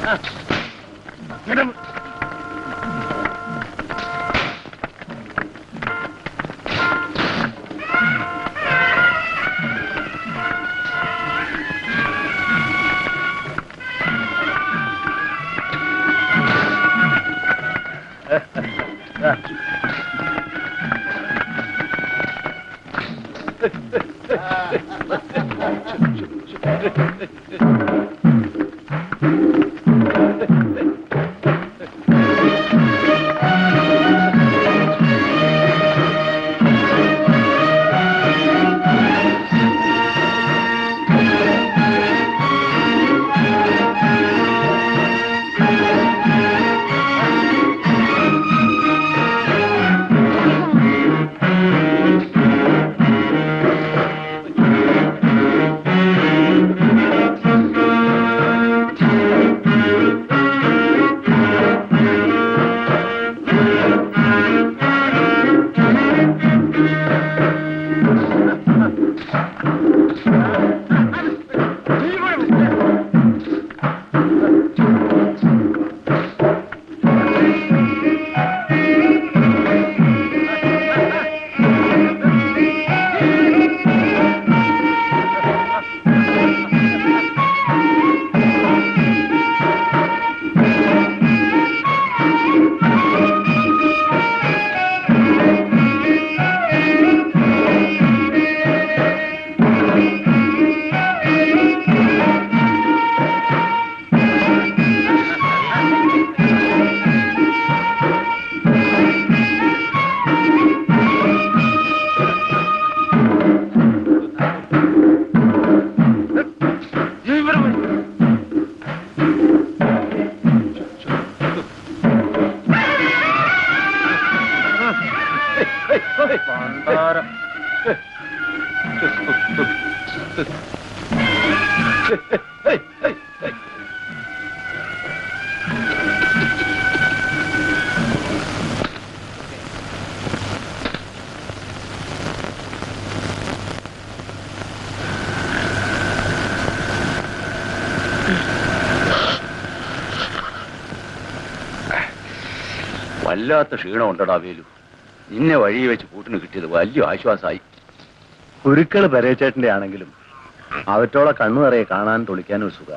വല്ലാത്ത ക്ഷീണം ഉണ്ടടാ വേലു നിന്നെ വഴി വെച്ച് കൂട്ടിന് കിട്ടിയത് വലിയ ആശ്വാസമായി കുരുക്കള് പരേച്ചേട്ടന്റെ ആണെങ്കിലും അവറ്റോളെ കണ്ണു നിറയെ കാണാൻ തുളിക്കാനും ഒരു സുഖ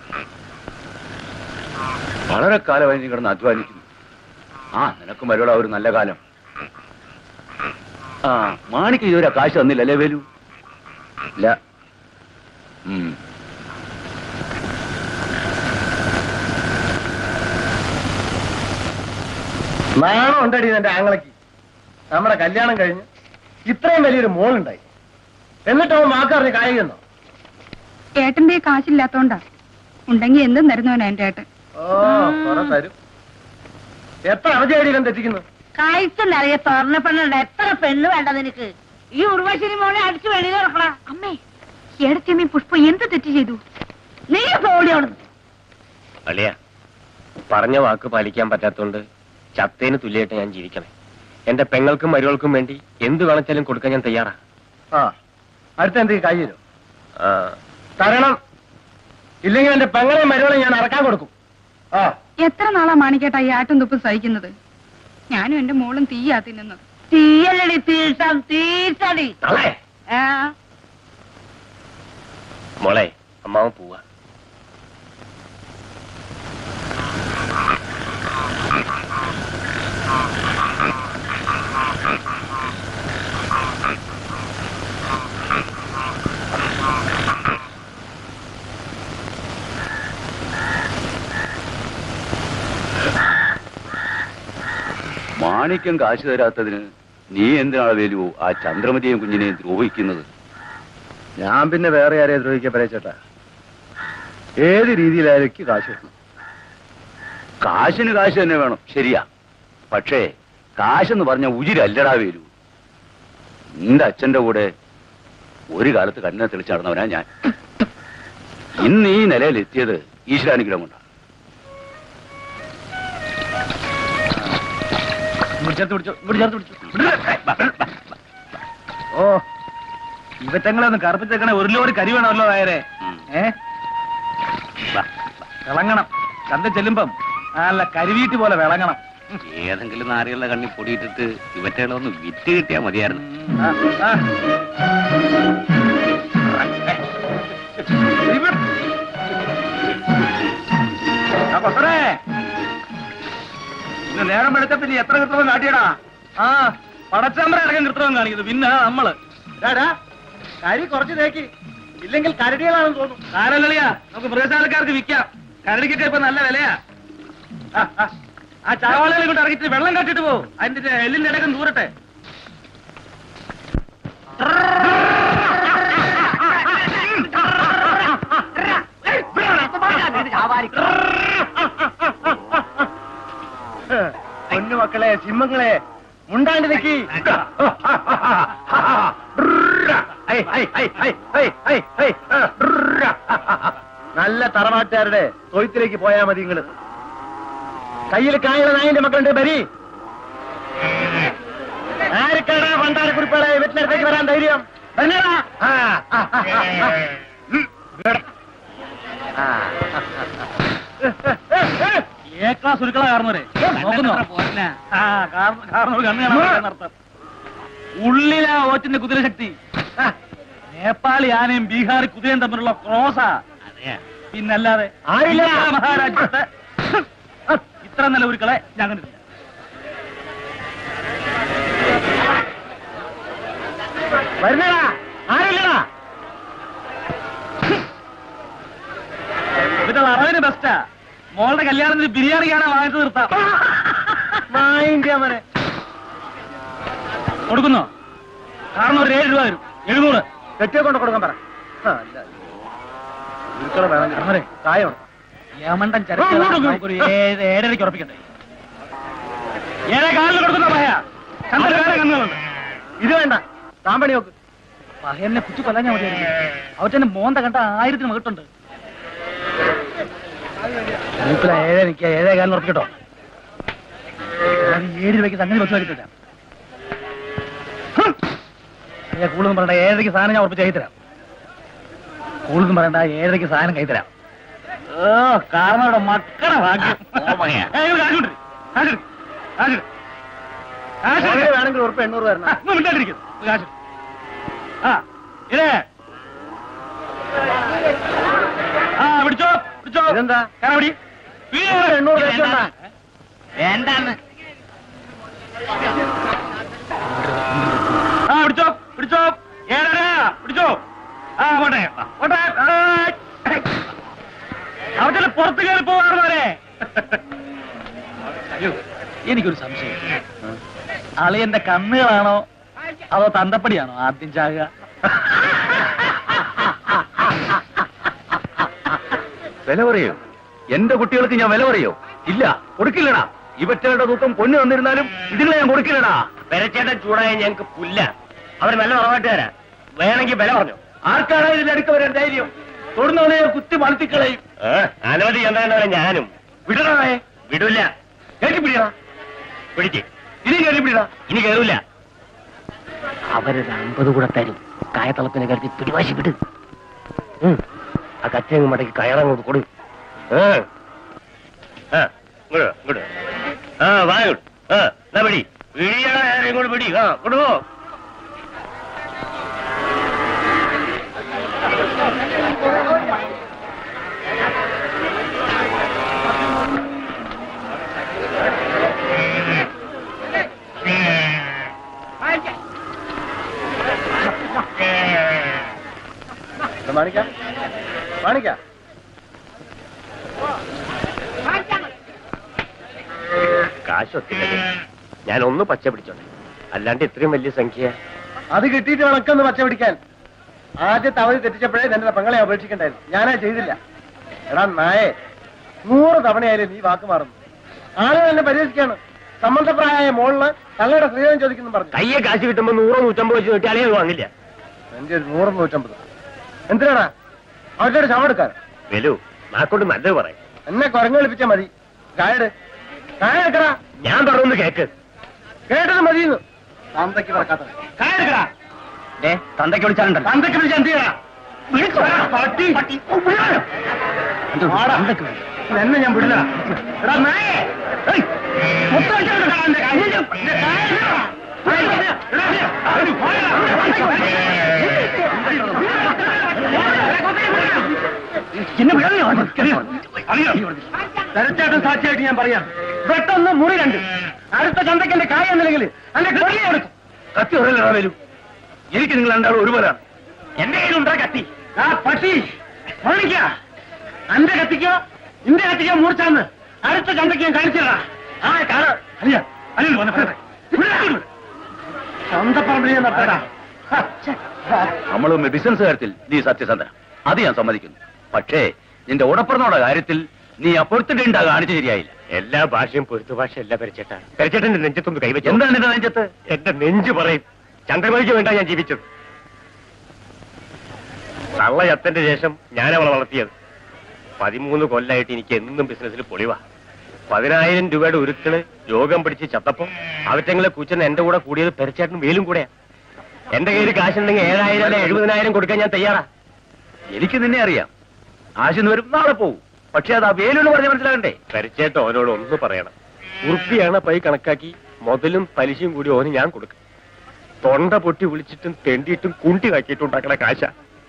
വളരെ കാലമായി നീ കിടന്ന് അധ്വാനിക്കുന്നു ആ നിനക്കും വരോടാ ഒരു നല്ല കാലം ആ മാണിക്ക് ഇതുവരെ കാശ് തന്നില്ലല്ലേ വേലു ഇല്ല ഉം. നാണം ഉണ്ടടി എന്റെ ആങ്ങളക്ക് നമ്മുടെ കല്യാണം കഴിഞ്ഞ് ഇത്രയും വലിയൊരു മോളുണ്ടായി എന്നിട്ട് അവൻ മാക്കറിഞ്ഞ് കായികന്നോ ഏട്ടന്റെ കാശില്ലാത്തോണ്ടാ ഉണ്ടെങ്കി എന്തും തരുന്നവനാ എന്റെ ഏട്ടൻ ഓ കുറെ തരും എത്ര അവധിയടി ഇവൻ തെറ്റിക്കുന്നു കായ്ച്ചെന്നറിയ സ്വർണ്ണ പെണ്ണുണ്ട് എത്ര പെണ്ണ് വേണ്ട നിനക്ക് ഈ ഉർവശിനി മോനെ അടിച്ചു വെളിയിൽ ഇറക്കണ അമ്മേ ഏടത്തിയമ്മയും പുഷ്പ എന്ത് തെറ്റ് ചെയ്തു നീ തോടിയോട് അളിയ പറഞ്ഞ വാക്ക് പാലിക്കാൻ പറ്റാത്തോണ്ട് ചത്തേന് തുല്യമായിട്ട് ഞാൻ ജീവിക്കണേ എന്റെ പെങ്ങൾക്കും മരുവൾക്കും വേണ്ടി എന്ത് വേണച്ചാലും കൊടുക്കാൻ ഞാൻ തയ്യാറാ ആ അടുത്ത എന്തെങ്കിലും കായ് തരും ആ, തരണം ഇല്ലെങ്കിൽ എന്റെ പെങ്ങളെയും മരുവളെയും ഞാൻ അറക്കാൻ കൊടുക്കും ആ എത്ര നാളാ മാണിക്കേട്ടാ ഈ ആട്ടും തുപ്പും സഹിക്കുന്നത് ഞാനും എന്റെ മോളും തീയാ തിന്നുന്നത് തീയല്ലടി തീർച്ചം തീർച്ചടി തള്ളേ. ആ മോളെ അമ്മാവൻ പോവാ മാണിക്യം കാശ് തരാത്തതിന് നീ എന്തിനാണ് വേലു ആ ചന്ദ്രമതിയെയും കുഞ്ഞിനെയും ദ്രോഹിക്കുന്നത് ഞാൻ പിന്നെ വേറെ ആരെയെ ദ്രോഹിക്കാൻ പരേച്ചേട്ടാ ഏത് രീതിയിലായാലും എനിക്ക് കാശ് കിട്ടണം കാശിന് കാശ് തന്നെ വേണം ശരിയാ പക്ഷേ കാശെന്ന് പറഞ്ഞ ഉജിരല്ലടാ വേലു നിന്റെ അച്ഛന്റെ കൂടെ ഒരു കാലത്ത് കണ്ണിനെ തെളിച്ച് നടന്നവനാ ഞാൻ ഇന്ന് ഈ നിലയിൽ എത്തിയത് ഈശ്വരാനുഗ്രഹം കൊണ്ടാണ് ഓ ഇവറ്റങ്ങളെ ഒന്ന് കറുപ്പിച്ചേക്കണേ ഒരു ലോഡ് കരി വേണമല്ലോ നായരെ ഉം. ഏ വാ. തിളങ്ങണം ചന്ത ചെല്ലുമ്പം നല്ല കരിവീട്ടി പോലെ വിളങ്ങണം ഏതെങ്കിലും നാരികളുടെ കണ്ണി പൊടിയിട്ടിട്ട് ഇവറ്റകളെ ഒന്ന് വിറ്റ് കിട്ടിയാ മതിയായിരുന്നു ആ, ആ. ഇവിടെ. ആ, കൊത്തറേ. ഇന്ന് നേരം വെളുക്കത്തില്ല എത്ര കൃത്രിമം കാട്ടിയടാ ആ പടച്ചാമ്പര അടക്കം കൃത്രിമം കാണിക്കുന്നു പിന്നെ നമ്മള് കരി കുറച്ച് തേക്ക് ഇല്ലെങ്കിൽ കരടികളാണെന്ന് തോന്നുന്നു കാരലിയാ നമുക്ക് മൃഗശാലക്കാർക്ക് വിൽക്കാം കരടിക്കൊക്കെ ഇപ്പൊ നല്ല വിലയാ ആ, ആ. ആ ചാവാളകളെ കൊണ്ട് ഇറങ്ങിട്ട് വെള്ളം കട്ടിട്ട് പോകും അതിന്റെ എല്ലിന്റെ ഇടക്കം ദൂരട്ടെ പൊന്നു മക്കളെ സിംഹങ്ങളെ മുണ്ടാണ്ട് നിക്കി നല്ല തറവാട്ടുകാരുടെ തൊയ്ത്തിലേക്ക് പോയാ മതി നിങ്ങള് കയ്യിൽ കായുള്ള നായിന്റെ മക്കളുണ്ട് ബരി ആർക്കാടാ പണ്ടാരക്കുറിപ്പാളെ വീട്ടിനടുത്തേക്ക് വരാൻ ധൈര്യം വരണേടാ. ആ, ആ, ആ, ആ. ഉം. ആ. എ ക്ലാസ് ഉരുക്കള കാരണവരെ നോക്കുന്നോ ആ കാരണ- കാരണവർ കണ്ണു കാണാൻ അർത്ഥം ഉള്ളിലാ ഓറ്റിന്റെ കുതിരശക്തി നേപ്പാളി ആനയും ബീഹാറി കുതിരയും തമ്മിലുള്ള ക്രോസാ പിന്നല്ലാതെ ആരില്ല. ഇന്ത്യ മഹാരാജ്യത്ത് ഇത്ര നല്ല ഉരുക്കളെ ഞാൻ കണ്ടിട്ടില്ല വരുന്നടാ ആരില്ലടാ ഇതിന്റെ അറവിന് ബെസ്റ്റാ മോളുടെ കല്യാണത്തിന് ബിരിയാണി കാണാൻ വാങ്ങിച്ചു നിർത്താം വാങ്ങിന്റെ അവനെ കൊടുക്കുന്നോ കാരണം ഒരു ഏഴ് രൂപ വരും എഴുന്നൂറ് കെട്ടിയെ കൊണ്ട് കൊടുക്കാൻ പറ ആ, അല്ല. ഉരുക്കള വേണം അമ്മരെ. കായം യമണ്ടൻ ചരക്ക് നമുക്കൊരു ഏഴ് ഏഴരയ്ക്ക് ഉറപ്പിക്കട്ടെ ഏഴേ കാലിൽ കൊടുക്കുന്ന പഹയ കണ്ടൽ വേറെ കന്നുകളുണ്ട് ഇത് വേണ്ട താമ്പണി നോക്ക് പഹയനെ കുറ്റി കൊല്ലാൻ മതിയായിരുന്നു അവറ്റന്റെ മോന്ത കണ്ട ആയിരത്തിന് മകട്ടുണ്ട് ഏഴേ നിൽക്കുക ഏഴേ കാലിൽ ഉറപ്പിക്കട്ടോ ഞാൻ ഈ ഏഴ് രൂപയ്ക്ക് സംഗതി ബസ് വരുത്തില്ല കൂടുതലും പറയണ്ട ഏഴരയ്ക്ക് സാധനം ഞാൻ ഉറപ്പിച്ച് കൈത്തരാം കൂടുതലും പറയണ്ട ഏഴരയ്ക്ക് സാധനം കൈത്തരാം ഓ കാരണയുടെ മക്കളെ ഭാഗ്യം ഓമയ്യ. ഏയ്, ഇവിടെ കാശ് കൊണ്ടുവര്. കാശ് എടുക്ക്. കാശ് എടുക്ക്. കാശ് അങ്ങനെ എടുക്ക്. വേണമെങ്കിൽ ഉറപ്പ് എണ്ണൂറ് ആ, തരണം ഒന്ന് മിണ്ടാണ്ടിരിക്ക്. ഒരു കാശ് എടുക്ക്. ആ ഇതേ ആ പിടിച്ചോ പിടിച്ചോ ഇതെന്താ? കാരണം പിടി. വീട് എണ്ണൂറ് വെച്ച് കൊണ്ടാ. വേണ്ടാന്ന് ആ പിടിച്ചോ പിടിച്ചോ ഏഴര പിടിച്ചോ ആ പോട്ടെ ആ, പോട്ടെ അവറ്റ പുറത്ത് കയറി പോവാറുവരെ അയ്യോ എനിക്കൊരു സംശയം അളിയന്റെ കണ്ണുകളാണോ അതോ തന്തപ്പടിയാണോ ആദ്യം ചാകുക വില പറയോ എന്റെ കുട്ടികൾക്ക് ഞാൻ വില പറയോ ഇല്ല കൊടുക്കില്ലടാ ഇവറ്റകളുടെ തൂക്കം പൊന്നു തന്നിരുന്നാലും ഇതിനെ ഞാൻ കൊടുക്കില്ലടാ പെരച്ചേട്ടൻ ചൂടായ ഞങ്ങൾക്ക് പുല്ല അവർ നല്ല ഉറവായിട്ട് തരാം വേണമെങ്കിൽ വില പറഞ്ഞു ആർക്കാണ് ഇതിന്റെ അടുക്ക വരാൻ ധൈര്യം തൊടുന്നവനെ കുത്തി മണത്തിക്കളയും അനവധി ചന്ദ്രനവരെ ഞാനും വിടണേ വിടൂല കയറ്റി പിടിയടാ പിടിച്ച് ഇനി കയറ്റി പിടിയടാ ഇനി കയറൂല അവരൊരു അമ്പത് കൂടെ തരും കായത്തളപ്പിനെ കരുതി പിടിവാശി വിട് ഉം. ആ കറ്റങ്ങ് മടക്കി കയറങ്ങോട്ട് കൊടു ആ ആ, ഇങ്ങോട്ട് വാ, ഇങ്ങോട്ട് വാ. ആ വാ ഇങ്ങോട്ട് ആ എന്നാ പിടി പിടിയടാ ഇങ്ങോട്ട് പിടി ആ കൊടുക്കോ മാണിക്ക മാണിക്ക കാശൊത്തില്ലേ ഞാൻ ഒന്ന് പച്ച പിടിച്ചോട്ടെ അല്ലാണ്ട് ഇത്രയും വലിയ സംഖ്യ അത് കിട്ടിയിട്ട് കണക്കൊന്ന് പച്ച പിടിക്കാൻ ആദ്യത്തെ അവധി തെറ്റിച്ചപ്പോഴേ നിന്റെ പെങ്ങളെ അപേക്ഷിക്കണ്ടായിരുന്നു ഞാനാ ചെയ്തില്ല എടാ നായേ നൂറ് തവണയായാലും നീ വാക്ക് മാറുന്നു ആളുകൾ എന്നെ പരിഹസിക്കാണ് സമ്മതപ്രായ മോളില് തള്ളയുടെ സ്ത്രീധനം ചോദിക്കുന്നു പറഞ്ഞു കയ്യെ കാശ് കിട്ടുമ്പോ നൂറോ നൂറ്റമ്പത് വെച്ച് കിട്ടിയാലേ അത് വാങ്ങില്ല എന്റെ ഒരു നൂറ് നൂറ്റമ്പത് എന്തിനാടാ അവരുടെ ശവം എടുക്കാൻ വലു നാക്കൊണ്ട് നല്ലത് പറയാം എന്നെ കുരങ്ങ് കളിപ്പിച്ചാ മതി കായട് കായ എടുക്കടാ ഞാൻ പറഞ്ഞൊന്ന് കേക്ക് കേട്ടത് മതിയെന്ന് തന്തയ്ക്ക് പറക്കാത്ത കായെടുക്കടാ തന്തയ്ക്ക് വിളിച്ചാലുണ്ടല്ലോ തന്തയ്ക്ക് വിളിച്ച് എന്ത് ചെയ്യടാ പട്ടി പട്ടി എന്നെ ഞാൻ വിടില്ല എടാ നായേ ഏയ്, മൊത്തം അടിച്ചോണ്ട് കളാ എന്റെ കായ്. എന്റെ കായ് ഇല്ലടാ. ഏയ്, എടാ, എടാ, ഒരു പോയടാ. എന്നെ വിടല്ലോ തരച്ചാട്ടും സാക്ഷിയായിട്ട് ഞാൻ പറയാം പെട്ടെന്ന് മുറി രണ്ട് അടുത്ത ചന്തയ്ക്ക് എന്റെ കായ എന്നില്ലെങ്കിൽ എന്റെ കൊള്ളി എടുക്കും കത്തി ഉടലടാ വരൂ എനിക്ക് നിങ്ങൾ രണ്ടാളും ഒരുപോലാണ് എന്റെ കയ്യിലുണ്ടാ കത്തി ആ പട്ടി ഓണിക്ക അന്റെ കത്തിക്കോ ഇന്റെ കത്തിക്കോ മൂർച്ചാന്ന് അടുത്ത ചന്തയ്ക്ക് ഞാൻ കാണിച്ചിടാ ആ കാറ അല്ല അല്ല വന്ന സ്വന്തം പറമ്പിൽ ഞാൻ നടത്തടാ നമ്മളും ബിസിനസ് കാര്യത്തിൽ നീ സത്യസന്ധന അത് ഞാൻ സമ്മതിക്കുന്നു പക്ഷേ നിന്റെ ഉടപ്പറന്നോടെ കാര്യത്തിൽ നീ ആ പൊരുത്തിട്ടുണ്ടാ കാണിച്ചു ശരിയായില്ല എല്ലാ ഭാഷയും പൊരുത്തു ഭാഷ അല്ല പരിചേട്ട പരിചേട്ടന്റെ നെഞ്ചത്തൊന്ന് കൈവച്ചു എന്താണ് നിന്റെ നെഞ്ചത്ത് എന്റെ നെഞ്ച് പറയും ചന്ദ്രമതിക്ക് വേണ്ട ഞാൻ ജീവിച്ചത് തള്ള ചത്തന്റെ ശേഷം ഞാൻ അവളെ വളർത്തിയത് പതിമൂന്ന് കൊല്ലായിട്ട് എനിക്ക് എന്നും ബിസിനസ്സിൽ പൊളിവാ പതിനായിരം രൂപയുടെ ഉരുക്കള് രോഗം പിടിച്ച് ചത്തപ്പോ അവറ്റങ്ങളെ കൂച്ചൻ എന്റെ കൂടെ കൂടിയത് പെരച്ചേട്ടനും വേലും കൂടെയാ എന്റെ കയ്യിൽ കാശുണ്ടെങ്കിൽ ഏഴായിരം അല്ലെ എഴുപതിനായിരം കൊടുക്കാൻ ഞാൻ തയ്യാറാ എനിക്ക് നിന്നെ അറിയാം ആശിന്ന് വരും നാളെ പോവും പക്ഷെ അത് ആ വേലുള്ളു പറഞ്ഞ് മനസ്സിലാകണ്ടേ പരിച്ചേട്ട ഓനോട് ഒന്ന് പറയണം ഉറുപ്പിയാണ് പൈ കണക്കാക്കി മുതലും പലിശയും കൂടി ഓന് ഞാൻ കൊടുക്കും തൊണ്ട പൊട്ടി വിളിച്ചിട്ടും തെണ്ടിയിട്ടും കുണ്ടി കാക്കിയിട്ടും ഉണ്ടാക്കണ കാശ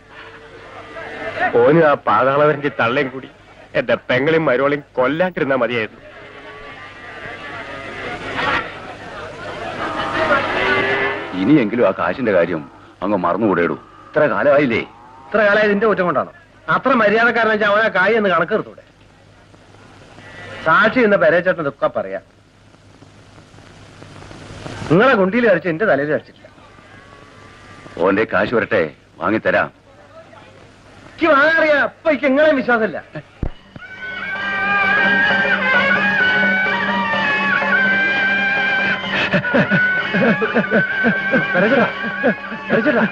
ഓന് ആ പാതാളവരന്റെ തള്ളയും കൂടി എന്റെ പെങ്ങളെയും മരോളെയും കൊല്ലാണ്ടിരുന്നാ മതിയായിരുന്നു ഇനിയെങ്കിലും ആ കാശിന്റെ കാര്യം അങ്ങ് മറന്നുകൂടെയിടൂ ഇത്ര കാലമായില്ലേ ഇത്ര കാലം ഇതിന്റെ കുറ്റം കൊണ്ടാണോ അത്ര മര്യാദക്കാരനെ വെച്ചാൽ അവനെ കായ് എന്ന് കണക്കെടുത്തൂടെ സാക്ഷി എന്ന പരേച്ചേട്ടൻ ഇതൊക്കെ പറയാം നിങ്ങളെ കുണ്ടിയിൽ അടിച്ച് എന്റെ തലയിൽ അടിച്ചിട്ടില്ല ഓന്റെ കാശ് വരട്ടെ വാങ്ങിത്തരാം എനിക്ക് വാങ്ങാറിയാ അപ്പൊ എനിക്ക് എങ്ങനെ വിശ്വാസമില്ല പരേച്ചേട്ടാ, പരേച്ചേട്ടാ.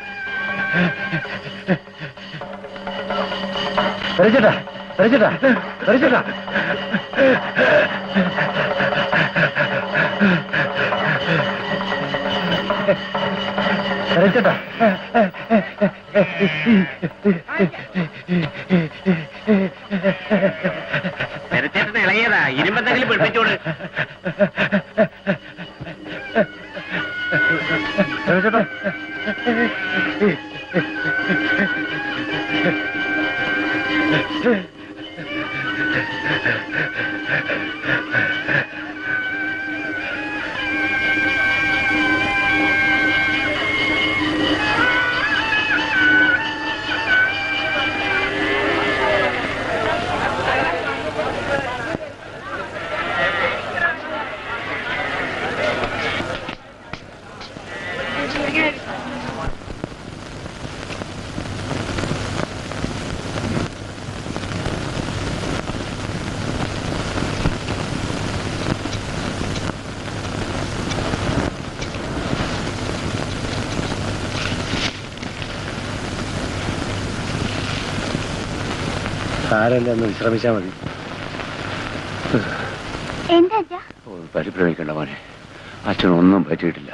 പരേച്ചേട്ടാ, പരേച്ചേട്ടാ, പരേച്ചേട്ടാ. പരേച്ചേട്ടാ. പരിച്ചേട്ടന് ഇളകിയതാ ഇരുമ്പത്തെങ്കിലും പിടിപ്പിച്ചോട് പരേച്ചേട്ടാ. സാരമില്ല ഒന്ന് വിശ്രമിച്ചാ മതി എന്താ അച്ഛാ ഓ, പരിഭ്രമിക്കണ്ട മോനെ അച്ഛനൊന്നും പറ്റിയിട്ടില്ല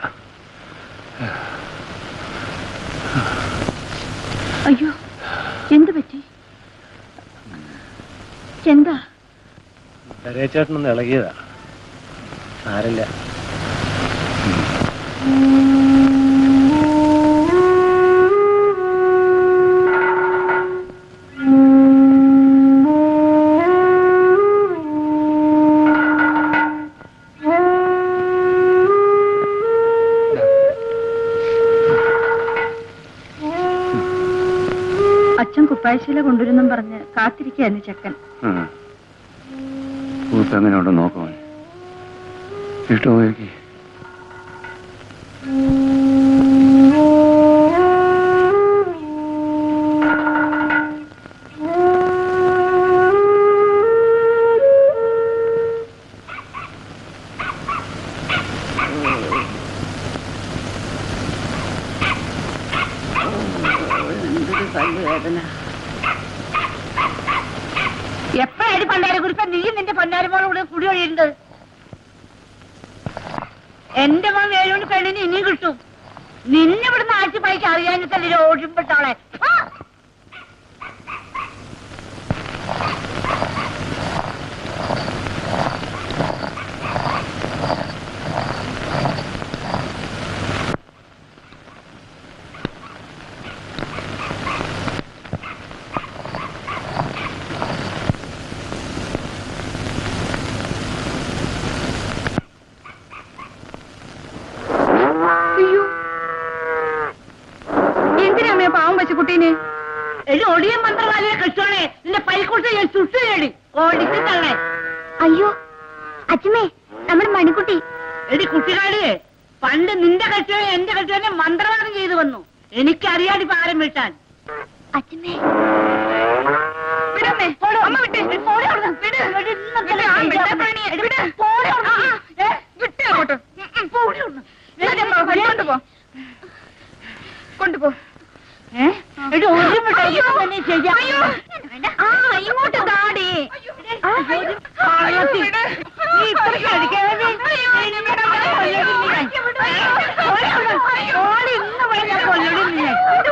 അയ്യോ എന്ത് പറ്റി എന്താ പരേച്ചേട്ടനൊന്ന് ഇളകിയതാ സാരില്ല അച്ഛൻ കുപ്പായശീല കൊണ്ടുവരുന്നും പറഞ്ഞ് കാത്തിരിക്കായിരുന്നു ചെക്കൻ ഇപ്പൊ എങ്ങനെയുണ്ടെന്ന് നോക്കാം ഇഷ്ടമായിരിക്കും എപ്പോഴാണ് പണ്ടാരെ കുറിപ്പ നീ നിന്റെ പൊന്നാരമോളും കൂടെ കുടി ഒഴിയുന്നത് എന്റെ മോൻ വേലൂണ് പെണ്ണിന് ഇനിയും കിട്ടും നിന്നെ ഇവിടുന്ന് ആഴ്ച പൈക്ക് അറിയാനിട്ടല്ലേ ഓടിപ്പെട്ടോളെ വീഴടി ഓടിച്ചു തള്ളേ അയ്യോ അച്ഛമ്മേ നമ്മുടെ മണിക്കുട്ടി എടി കുട്ടികാളിയെ പണ്ട് നിന്റെ കെട്ടിയോ എന്റെ കെട്ടിയോനെ മന്ത്രവാദം ചെയ്തു വന്നു എനിക്കറിയാടി പാരം വിട്ടാൻ അച്ഛമ്മേ വിടമ്മേ അമ്മ വിട്ടേ പോടെ അവിടുന്ന്. വിട്. വിട്. ആ, വിടാ പ്രാണിയെ. വിട്. ആ, ആ. ഏ, വിട്ടേ അങ്ങോട്ട്. ഉം, ഉം. വിടമ്മ, കൊണ്ടുപോ കൊണ്ടുപോ ഏ? എടി ഒരു മിഠായി തന്നെ ശരിയാ അയ്യോ. ആ, ഇങ്ങോട്ട് താടി ആ, കള്ളത്തി. നീ ഇത്രയ്ക്ക് അടിക്കാതെ ഇനി ഇവിടെ വരെ കൊല്ലടി നീ. ഓടി അവിടെ. ഓടി ഇന്ന് ഇവിടെ ഞാൻ കൊല്ലടി നീ.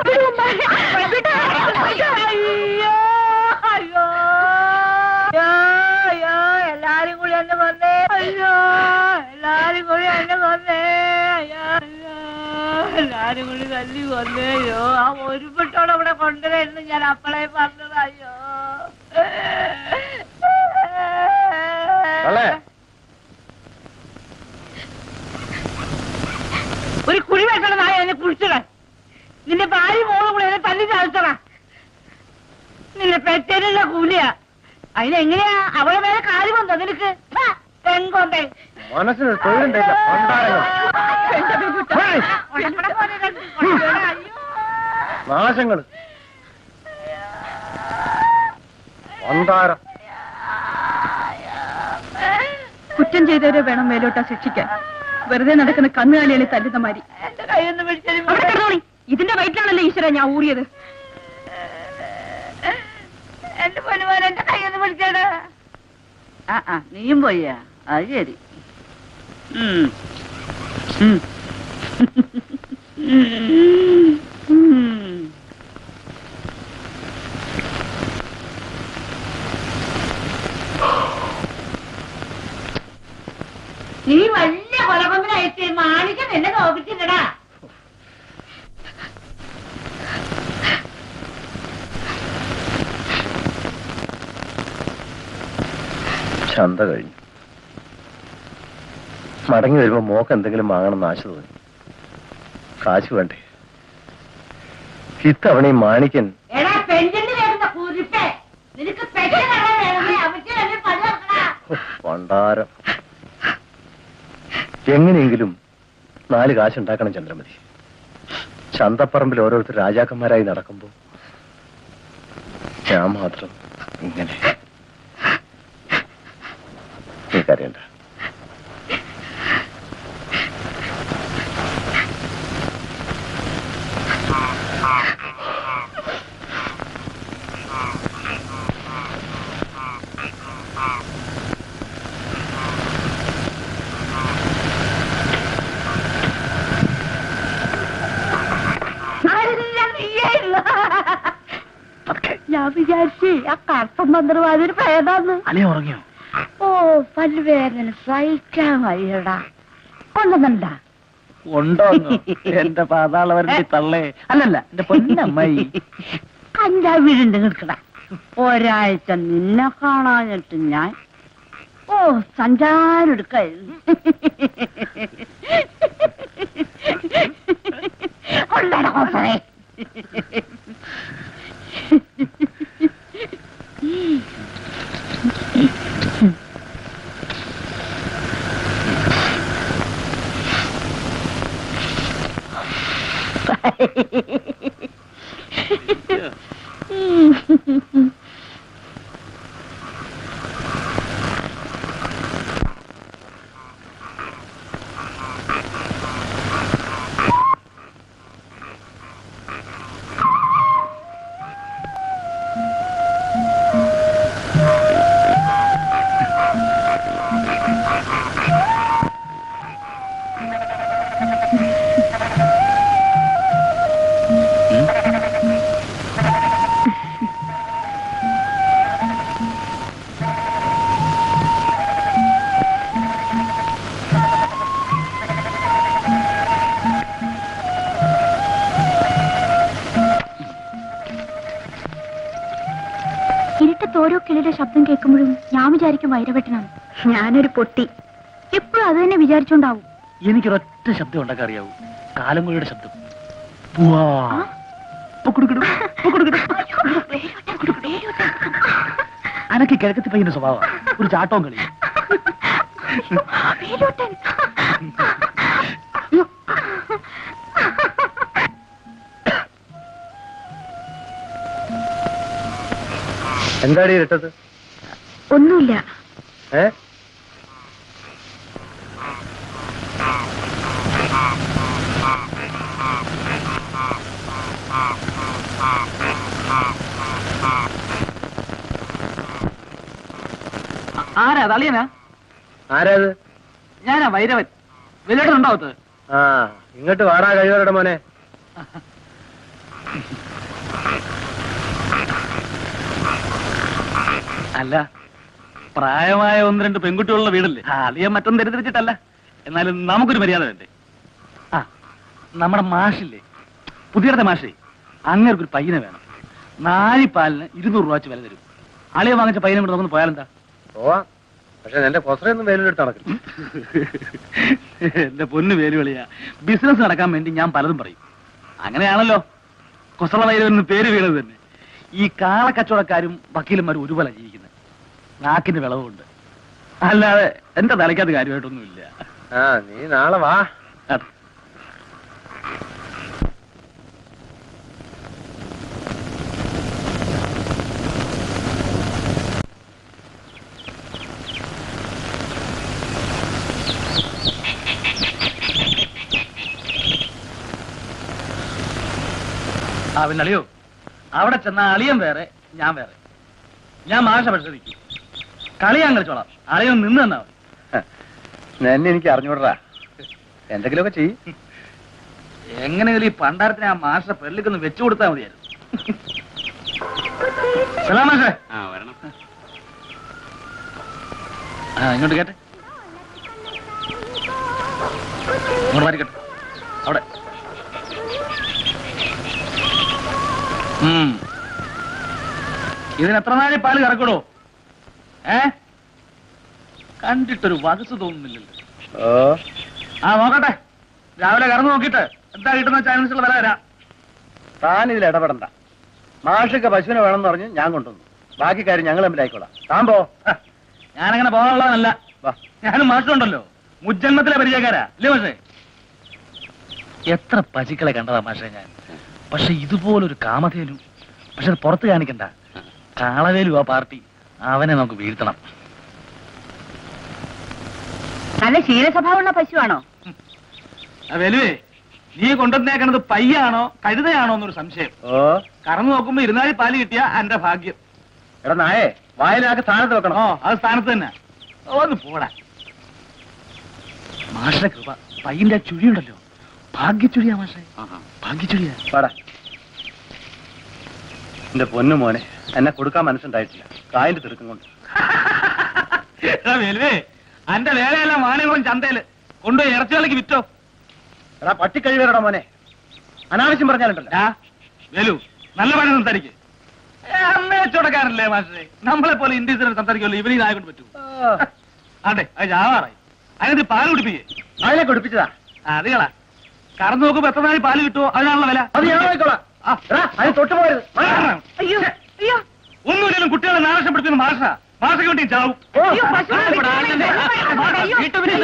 അയ്യോ അയ്യോ അയ്യോ അയ്യോ എല്ലാരും കൂടി എന്നെ കൊന്നേ അയ്യോ എല്ലാരും കൂടി എന്നെ കൊന്നേ അയ്യോ അയ്യോ എല്ലാരും കൂടി തല്ലി കൊന്നേ അയ്യോ ആ ഒരു പെട്ടോടെ ഇവിടെ കൊണ്ടുവരുന്നു ഞാൻ അപ്പളേ പറഞ്ഞത് അയ്യോ തള്ളേ. ഒരു കുഴി വെട്ടണതായ എന്നെ കുഴിച്ചിടാൻ നിന്റെ ഭാര്യ മോളും കൂടെ എന്നെ തല്ലി ചാഴ്ത്തണ നിന്നെ പെറ്റേനുള്ള കൂലിയാ അതിനെങ്ങനെയാ അവളെ മേലെ കാര്യം വന്നോ നിനക്ക് ഹാ, പെൺകൊണ്ടേ മനസ്സിന് തൊഴിലുണ്ടായില്ല പണ്ടാരങ്ങൾ നാശങ്ങള് പണ്ടാരം കുറ്റം ചെയ്തവരെ വേണം മേലോട്ടാ ശിക്ഷിക്കാൻ വെറുതെ നടക്കുന്ന കന്നുകാലികളെ തല്ലുന്ന മാതിരി എന്റെ കയ്യൊന്ന് പിടിച്ചു അവിടെ കിടന്നോളി ഇതിന്റെ വയറ്റിലാണല്ലോ ഈശ്വര ഞാൻ ഊറിയത് എന്റെ പൊന്നുമോൻ എന്റെ കയ്യൊന്ന് പിടിച്ചേടാ ആ ആ നീയും പോയാ അത് ശരി ഉം. ഉം. ഉം. നീ വലിയ കൊലകൊമ്പനായിട്ട് മാണിക്ക നിന്നെ നോക്കിച്ചില്ലടാ ചന്ത കഴിഞ്ഞു മടങ്ങി വരുമ്പോ മോക്ക് എന്തെങ്കിലും വാങ്ങണം ആശ തോന്നി കാശ് വേണ്ടേ ഇത്തവണ ഈ മാണിക്കൻ എടാ പെഞ്ചിന് വരുന്ന കുരിപ്പേ നിനക്ക് പെട്ടെന്ന് വേണമെന്നേ അവർക്ക് തന്നെ പണി നടക്കണ ഉഫ്, പണ്ടാരം എങ്ങനെയെങ്കിലും നാല് കാശുണ്ടാക്കണം ചന്ദ്രമതി ചന്തപ്പറമ്പിൽ ഓരോരുത്തർ രാജാക്കന്മാരായി നടക്കുമ്പോ ഞാൻ മാത്രം ഇങ്ങനെ നീ കരയണ്ട ഞാൻ വിചാരിച്ചു ആ കറുത്ത മന്ത്രവാദിന് പേതാന്ന് അളിയ ഉറങ്ങിയോ ഓ പല്ലുവേദന സഹിക്കാൻ വയ്യടാ കൊണ്ടുവന്നണ്ടാ ഉണ്ടോ എന്റെ പാതാളവരുടെ തള്ളേ അല്ലല്ല എന്റെ പൊന്നമ്മായി കഞ്ചാവിടുണ്ട് നിൽക്കട ഒരാഴ്ച നിന്നെ കാണാഞ്ഞിട്ട് ഞാൻ ഓ സഞ്ചാരം എടുക്കായിരുന്നു കൊണ്ടട കോപ്പറേ ഇരുട്ടത്ത് ഓരോ കിളിയുടെ ശബ്ദം കേൾക്കുമ്പോഴും ഞാൻ വിചാരിക്കും വൈരവെട്ടനാണ് ഞാനൊരു പൊട്ടി എപ്പോഴും അത് തന്നെ വിചാരിച്ചോണ്ടാവും എനിക്കൊരൊറ്റ ശബ്ദം ഉണ്ടാക്കാൻ അറിയാവൂ കാലങ്കുഴിയുടെ ശബ്ദം ബുവാ. പൊക്കുടുക്കുടു, പൊക്കുടുക്കുടു. ആരാ നിനക്ക് കിഴക്കത്തി പയ്യന്റെ സ്വഭാവം ഒരു ചാട്ടവും കളി വേലൂട്ടൻ എന്താടി ഇട്ടത് ഒന്നുമില്ല ഏ ആരാ തളിയനാ ആരാത് ഞാനാ വൈരവൻ വിലട്ടുണ്ടാവത്ത് ആ ഇങ്ങോട്ട് വാടാ കഴിവരുടെ മോനെ അല്ല പ്രായമായ ഒന്ന് രണ്ട് പെൺകുട്ടികളുള്ള വീടല്ലേ ആ അളിയൻ മറ്റൊന്നും തെറ്റിദ്ധരിച്ചിട്ടല്ല എന്നാലും നമുക്കൊരു മര്യാദ വേണ്ടേ ആ നമ്മുടെ മാഷില്ലേ പുതിയടത്തെ മാഷേ അങ്ങേർക്ക് ഒരു പയ്യനെ വേണം നാലിപ്പാലിന് ഇരുന്നൂറ് രൂപ വെച്ച് വില തരും അളിയ വാങ്ങിച്ച പയ്യനെ കൊണ്ട് നമുക്ക് പോയാലെന്താ പോവാം പക്ഷെ നിന്റെ കൊസറയൊന്നും വെയിലെടുത്ത് നടക്കും എന്റെ പൊന്ന് പേര് വിളിയാ ബിസിനസ് നടക്കാൻ വേണ്ടി ഞാൻ പലതും പറയും അങ്ങനെയാണല്ലോ കുസള വൈരവെന്ന് പേര് വീണത് തന്നെ ഈ കാളക്കച്ചവടക്കാരും വക്കീലന്മാരും ഒരുപോലെ ജീവിക്കുന്നത് നാക്കിന്റെ വിളവുണ്ട് അല്ലാതെ എന്റെ തലയ്ക്കത് കാര്യമായിട്ടൊന്നുമില്ല ആ നീ നാളെ വാ അതെ. ആ പിന്നെ അളിയോ അവിടെ ചെന്ന അളിയൻ വേറെ ഞാൻ വേറെ ഞാൻ മാഷ പരിശോധിക്കും കളി ഞാൻ കളിച്ചോളാം അളിയൻ നിന്ന് തന്നാ മതി എന്നെ എനിക്ക് അറിഞ്ഞൂടാ എന്തെങ്കിലുമൊക്കെ ചെയ്യ് എങ്ങനെയെങ്കിലും ഈ പണ്ടാരത്തിന് ആ മാഷ പെരലിക്കൊന്ന് വെച്ചു കൊടുത്താൽ മതിയായിരുന്നു സലാം മാഷേ ആ വരണം ആ ഇങ്ങോട്ട് കേട്ടെ ഇങ്ങോട്ട് മാറിക്കട്ടെ അവിടെ ഉം. ഇതിന് എത്ര നാളെ പാല് കറക്കടോ ഏ കണ്ടിട്ടൊരു വകസ് തോന്നുന്നില്ലല്ലോ ഓ ആ നോക്കട്ടെ രാവിലെ കറന്നു നോക്കിയിട്ട് എന്താ കിട്ടുന്ന ചാനൽസുള്ള വില തരാം താൻ ഇതിൽ ഇടപെടണ്ട മാഷൊക്കെ പശുവിനെ വേണമെന്ന് പറഞ്ഞ് ഞാൻ കൊണ്ടുവന്നു ബാക്കി കാര്യം ഞങ്ങൾ തമ്മിലായിക്കോളാം താൻ പോ ഹ, ഞാനങ്ങനെ പോകാനുള്ളതല്ല വാ ഞാനും മാഷുണ്ടല്ലോ മുജ്ജന്മത്തിലെ പരിചയക്കാരാ അല്ലേ മാഷേ എത്ര പശുക്കളെ കണ്ടതാ മാഷേ ഞാൻ പക്ഷെ ഇതുപോലൊരു കാമധേനു പക്ഷെ അത് പുറത്ത് കാണിക്കണ്ട കാളവേലു ആ പാർട്ടി അവനെ നമുക്ക് വീഴ്ത്തണം നല്ല ശീലസ്വഭാവമുള്ള പശുവാണോ വെലുവേ നീ കൊണ്ടുവന്നേക്കണത് പയ്യാണോ കഴുതയാണോ എന്നൊരു സംശയം ഓ കറന്നു നോക്കുമ്പോ ഇരുന്നാഴി പാല് കിട്ടിയ എന്റെ ഭാഗ്യം എടാ നായേ വായനാക്ക് സ്ഥാനത്ത് വെക്കണം ഓ അത് സ്ഥാനത്ത് തന്നെ ഒന്ന് പോടാ മാഷെ കൃപ പയ്യന്റെ ആ ചുഴിയുണ്ടല്ലോ ഭാഗ്യച്ചുഴിയാ മാഷെ ഭാഗ്യച്ചുഴിയാ പാടാ എന്റെ പൊന്നു മോനെ എന്നെ കൊടുക്കാൻ മനസ്സുണ്ടായിട്ടില്ല കായന്റെ തിടുക്കം കൊണ്ട് എടാ വേലുവേ അന്റെ വേലയെല്ലാം വാണികളും ചന്തയില് കൊണ്ടുപോയി ഇറച്ചി വിലക്ക് വിറ്റോ എടാ പട്ടിക്കഴിവേറടാ മോനെ അനാവശ്യം പറഞ്ഞാലുണ്ടല്ലോ ആ വേലു നല്ല പണി സംസാരിക്ക് അമ്മയെ ചുടക്കാരല്ലേ മാഷേ നമ്മളെ പോലെ ഇന്ത്യസിനെ സംസാരിക്കുമല്ലോ ഇവനീ നായകൊണ്ട് പറ്റൂ ആട്ടെ അത് ചാവാറായി അതിനകത്ത് പാല് കുടിപ്പിക്കേ അതിനെ കൊടുപ്പിച്ചതാ അതുകളാ കറന്നു നോക്കുമ്പോ എത്ര നാൾ പാല് കിട്ടുമോ അതിനാണല്ലോ വില അത് ഞാൻ നോക്കിക്കോളാം ആ. എടാ അതിന് തൊട്ട് പോകരുത് അയ്യോ അയ്യോ ഒന്നുമില്ലെങ്കിലും കുട്ടികളെ നാശപ്പെടുത്തുന്ന മാഷ മാഷയ്ക്ക് വേണ്ടി ചാവും ഓ. അയ്യോ, പശു അയ്യോ.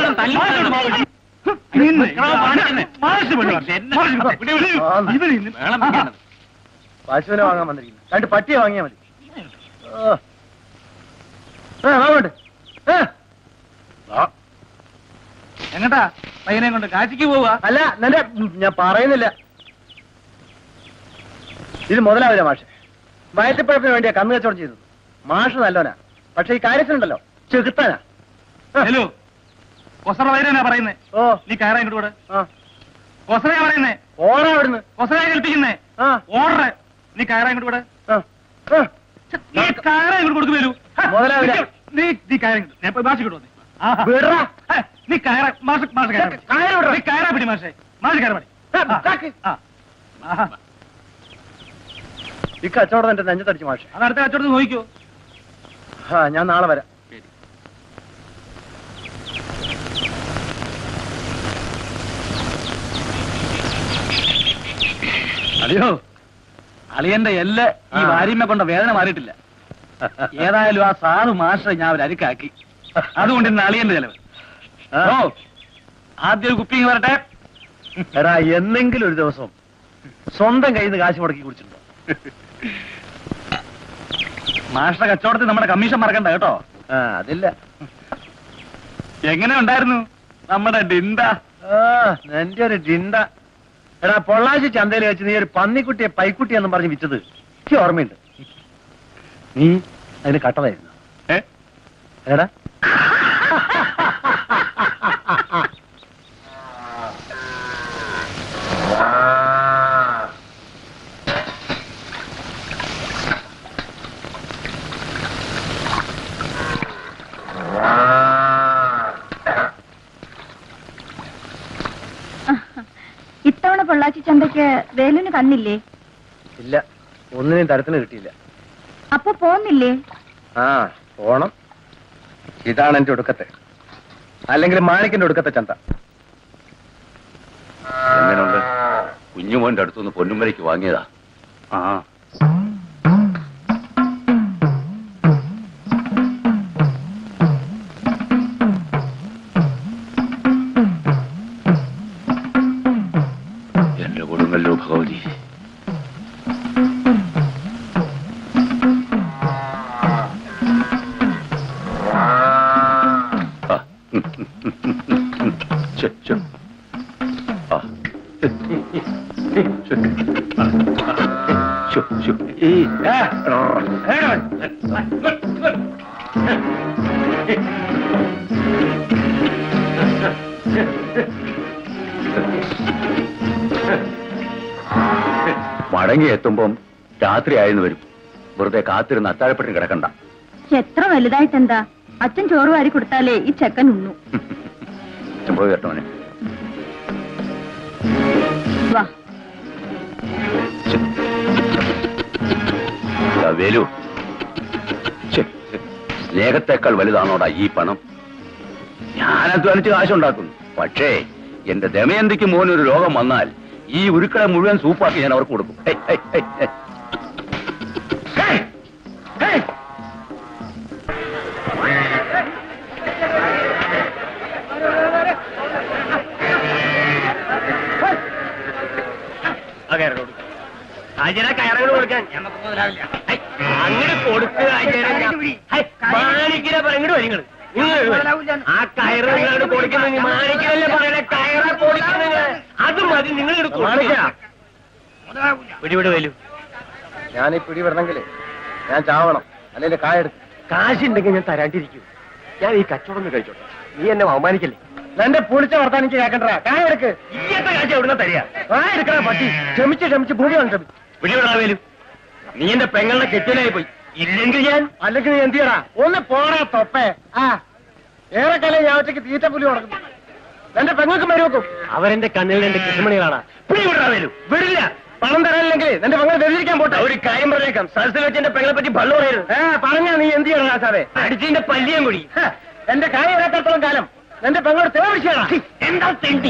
പശുവിനെ വാങ്ങാൻ വന്നിരിക്കുന്നു രണ്ട് പട്ടിയെ വാങ്ങിയാ മതി ഓ. ഏ, വാങ്ങോട്ട്. ഏ. ആ. എങ്ങട്ടാ പയ്യനെ കൊണ്ട് കാശിക്ക് പോവുക അല്ല നിന്റെ ഉം, ഞാൻ പറയുന്നില്ല ഇത് മുതലാവില്ല മാഷ് വയറ്റപ്പഴപ്പിന് വേണ്ടിയാ കന്ന് കച്ചവടം ചെയ്തത് മാഷ് നല്ലോനാ പക്ഷെ ഈ കാര്യത്തിലുണ്ടല്ലോ ചെകുത്താനാ ആ. ഹലോ കൊസറ വൈരനാ പറയുന്നേ ഓ നീ കയറാ ഇങ്ങോട്ട് കൂടെ ആ കൊസറയാ പറയുന്നേ ഓടാ അവിടുന്ന് കൊസറയാ കൽപ്പിക്കുന്നേ ആ ഓർഡർ നീ കയറാ ഇങ്ങോട്ട് കൂടെ ആ ആ. നീ കയറാ ഇങ്ങോട്ട് കൊടുക്കും വരൂ മുതലാവില്ല. നീ നീ കയറി ഇങ്ങോട്ട്. ഞാൻ മാഷ് കിട്ടുമോ നീ ആഹാ. വിടറാ. ഹേ, നീ കയറാ മാഷ് മാഷ് കയറാ പിടി. കയറ് വിടറാ. നീ കയറാ പിടി മാഷേ മാഷ് കയറാ പിടി ആ, താക്ക്. ആ ആഹാ. ഈ കച്ചവടം എന്റെ നെഞ്ചത്തടിച്ചു മാഷ് അത് അടുത്ത കച്ചവടത്തിൽ നോക്കിക്കോ ആ ഞാൻ നാളെ വരാം അളിയോ അളിയന്റെ എല്ല് ഈ ആ. വാരിമ്മ കൊണ്ട വേദന മാറിയിട്ടില്ല ഏതായാലും ആ സാധു മാസ്റ്റർ ഞാൻ ഒരു അരുക്കാക്കി അതുകൊണ്ട് ഇന്ന് അളിയന്റെ ചെലവ് ഓ ആദ്യം ഒരു കുപ്പിങ് വരട്ടെ എടാ എന്നെങ്കിലും ഒരു ദിവസം സ്വന്തം കയ്യിൽ നിന്ന് കാശ് മുടക്കി കുടിച്ചിട്ടുണ്ടോ മാസ്റ്റർ കച്ചവടത്തിൽ നമ്മുടെ കമ്മീഷൻ മറക്കണ്ട കേട്ടോ ആ അതില്ല എങ്ങനെ ഉണ്ടായിരുന്നു നമ്മുടെ ഡിണ്ട ആ നിന്റെ ഒരു ജിണ്ട എടാ പൊള്ളാച്ചി ചന്തയിൽ വെച്ച് നീ ഒരു പന്നിക്കുട്ടിയെ പൈക്കുട്ടിയെന്നും പറഞ്ഞ് വിറ്റത് എനിക്ക് ഓർമ്മയുണ്ട് നീ അതിന് കട്ടതായിരുന്നു ഏ? എടാ ഇത്തവണ പൊള്ളാച്ചി ചന്തയ്ക്ക് വേലുന് കണ്ണില്ലേ ഇല്ല ഒന്നിനെയും തരത്തിന് കിട്ടിയില്ല അപ്പൊ പോന്നില്ലേ ആ പോണം ഇതാണ് എന്റെ ഒടുക്കത്തെ അല്ലെങ്കിൽ മാണിക്കിന്റെ ഒടുക്കത്തെ ചന്ത എങ്ങനെയുണ്ട് കുഞ്ഞുമോന്റെ അടുത്തുനിന്ന് പൊന്നുമലയ്ക്ക് വാങ്ങിയതാ ആ എന്റെ കൊടുങ്ങല്ലോ ഭഗവതി ആ. ശ്ശെ, ശ്ശെ. ആ. ശ്ശെ. ശ്ശെ, ശ്ശെ. ഈ. മടങ്ങി എത്തുമ്പം രാത്രി ആയെന്ന് വരും വെറുതെ കാത്തിരുന്ന് അത്താഴപ്പെട്ടിന് കിടക്കണ്ട എത്ര വലുതായിട്ടെന്താ അച്ഛൻ ചോറ് വാരി കൊടുത്താലേ ഈ ചെക്കൻ ഉണ്ണു ഞാൻ പോയി കേട്ടോനെ വാ ഛെ. ദാ വേലു ഛെ, സ്നേഹത്തെക്കാൾ വലുതാണോടാ ഈ പണം ഞാൻ അധ്വാനിച്ച് കാശുണ്ടാക്കുന്നു പക്ഷേ എന്റെ ദമയന്തിക്ക് മോനൊരു രോഗം വന്നാൽ ഈ ഉരുക്കളെ മുഴുവൻ സൂപ്പാക്കി ഞാൻ അവർക്ക് കൊടുക്കും hi, hi, hi, hi. Hi, hi. ആ കയറ ആചാര കയറങ്ങൾ കൊടുക്കാൻ ഹൈ, അങ്ങട് കൊടുക്കുക ആചാര മാണിക്കിനെ പറയങ്ങട് വരിങ്ങള് ആ കയറ് നിങ്ങളോട് കൊടുക്കുന്നത് മാണിക്കനല്ലേ പറയണേ കയറ കൊടുക്കുന്നത് അത് മതി നിങ്ങൾ മാണിക്കാ. പിടിവിട് വരൂ ഞാൻ ഈ പിടി വിടണമെങ്കിൽ ഞാൻ ചാവണം അല്ലെങ്കിൽ കായെടുക്കും കാശുണ്ടെങ്കിൽ ഞാൻ തരാണ്ടിരിക്കും ഞാൻ ഈ കച്ചവടം ഒന്ന് കഴിച്ചോട്ടെ നീ എന്നെ അവമാനിക്കല്ലേ എന്റെ പുളിച്ച വർത്താൻ എനിക്ക് കേക്കണ്ട കായെടുക്ക് ഇയ്യത്തെ കാശ് എവിടുന്ന തരിക കായെടുക്കണ പട്ടി ക്ഷമിച്ച് ക്ഷമിച്ച് ഭൂമി കൊണ്ട് പിടിവിടാവേലും നീ എന്റെ പെങ്ങളുടെ കെട്ടിലായി പോയി ഇല്ലെങ്കിൽ ഞാൻ അല്ലെങ്കിൽ നീ എന്ത് ചെയ്യടാ ഒന്ന് പോടാ തൊപ്പേ ആ ഏറെക്കാലം ഞാൻ ഒറ്റയ്ക്ക് തീറ്റ പുലി നടക്കുന്നു എന്റെ പെങ്ങൾക്ക് മരുവെക്കും അവരെന്റെ കണ്ണിൽ എന്റെ കൃഷ്ണമണികളാണ് പിടിവിടാവേലും വിടില്ല പണം തരാനില്ലെങ്കിൽ എന്റെ പെങ്ങൾ വ്യതിരിക്കാൻ പോട്ടെ ഒരു കാര്യം പറഞ്ഞേക്കാം സദസ്സിൽ വെച്ച് എന്റെ പെങ്ങളെ പറ്റി പള്ളു പറയരുത് ഏ പറഞ്ഞാ നീ എന്ത് ചെയ്യണം ആശാവേ അടിച്ചിന്റെ പല്ലിയം കൂടി ഹ, എന്റെ കായ വരാത്തടത്തോളം കാലം എന്റെ പെങ്ങളോട് തേവിച്ചാണ് എന്താ തെണ്ടി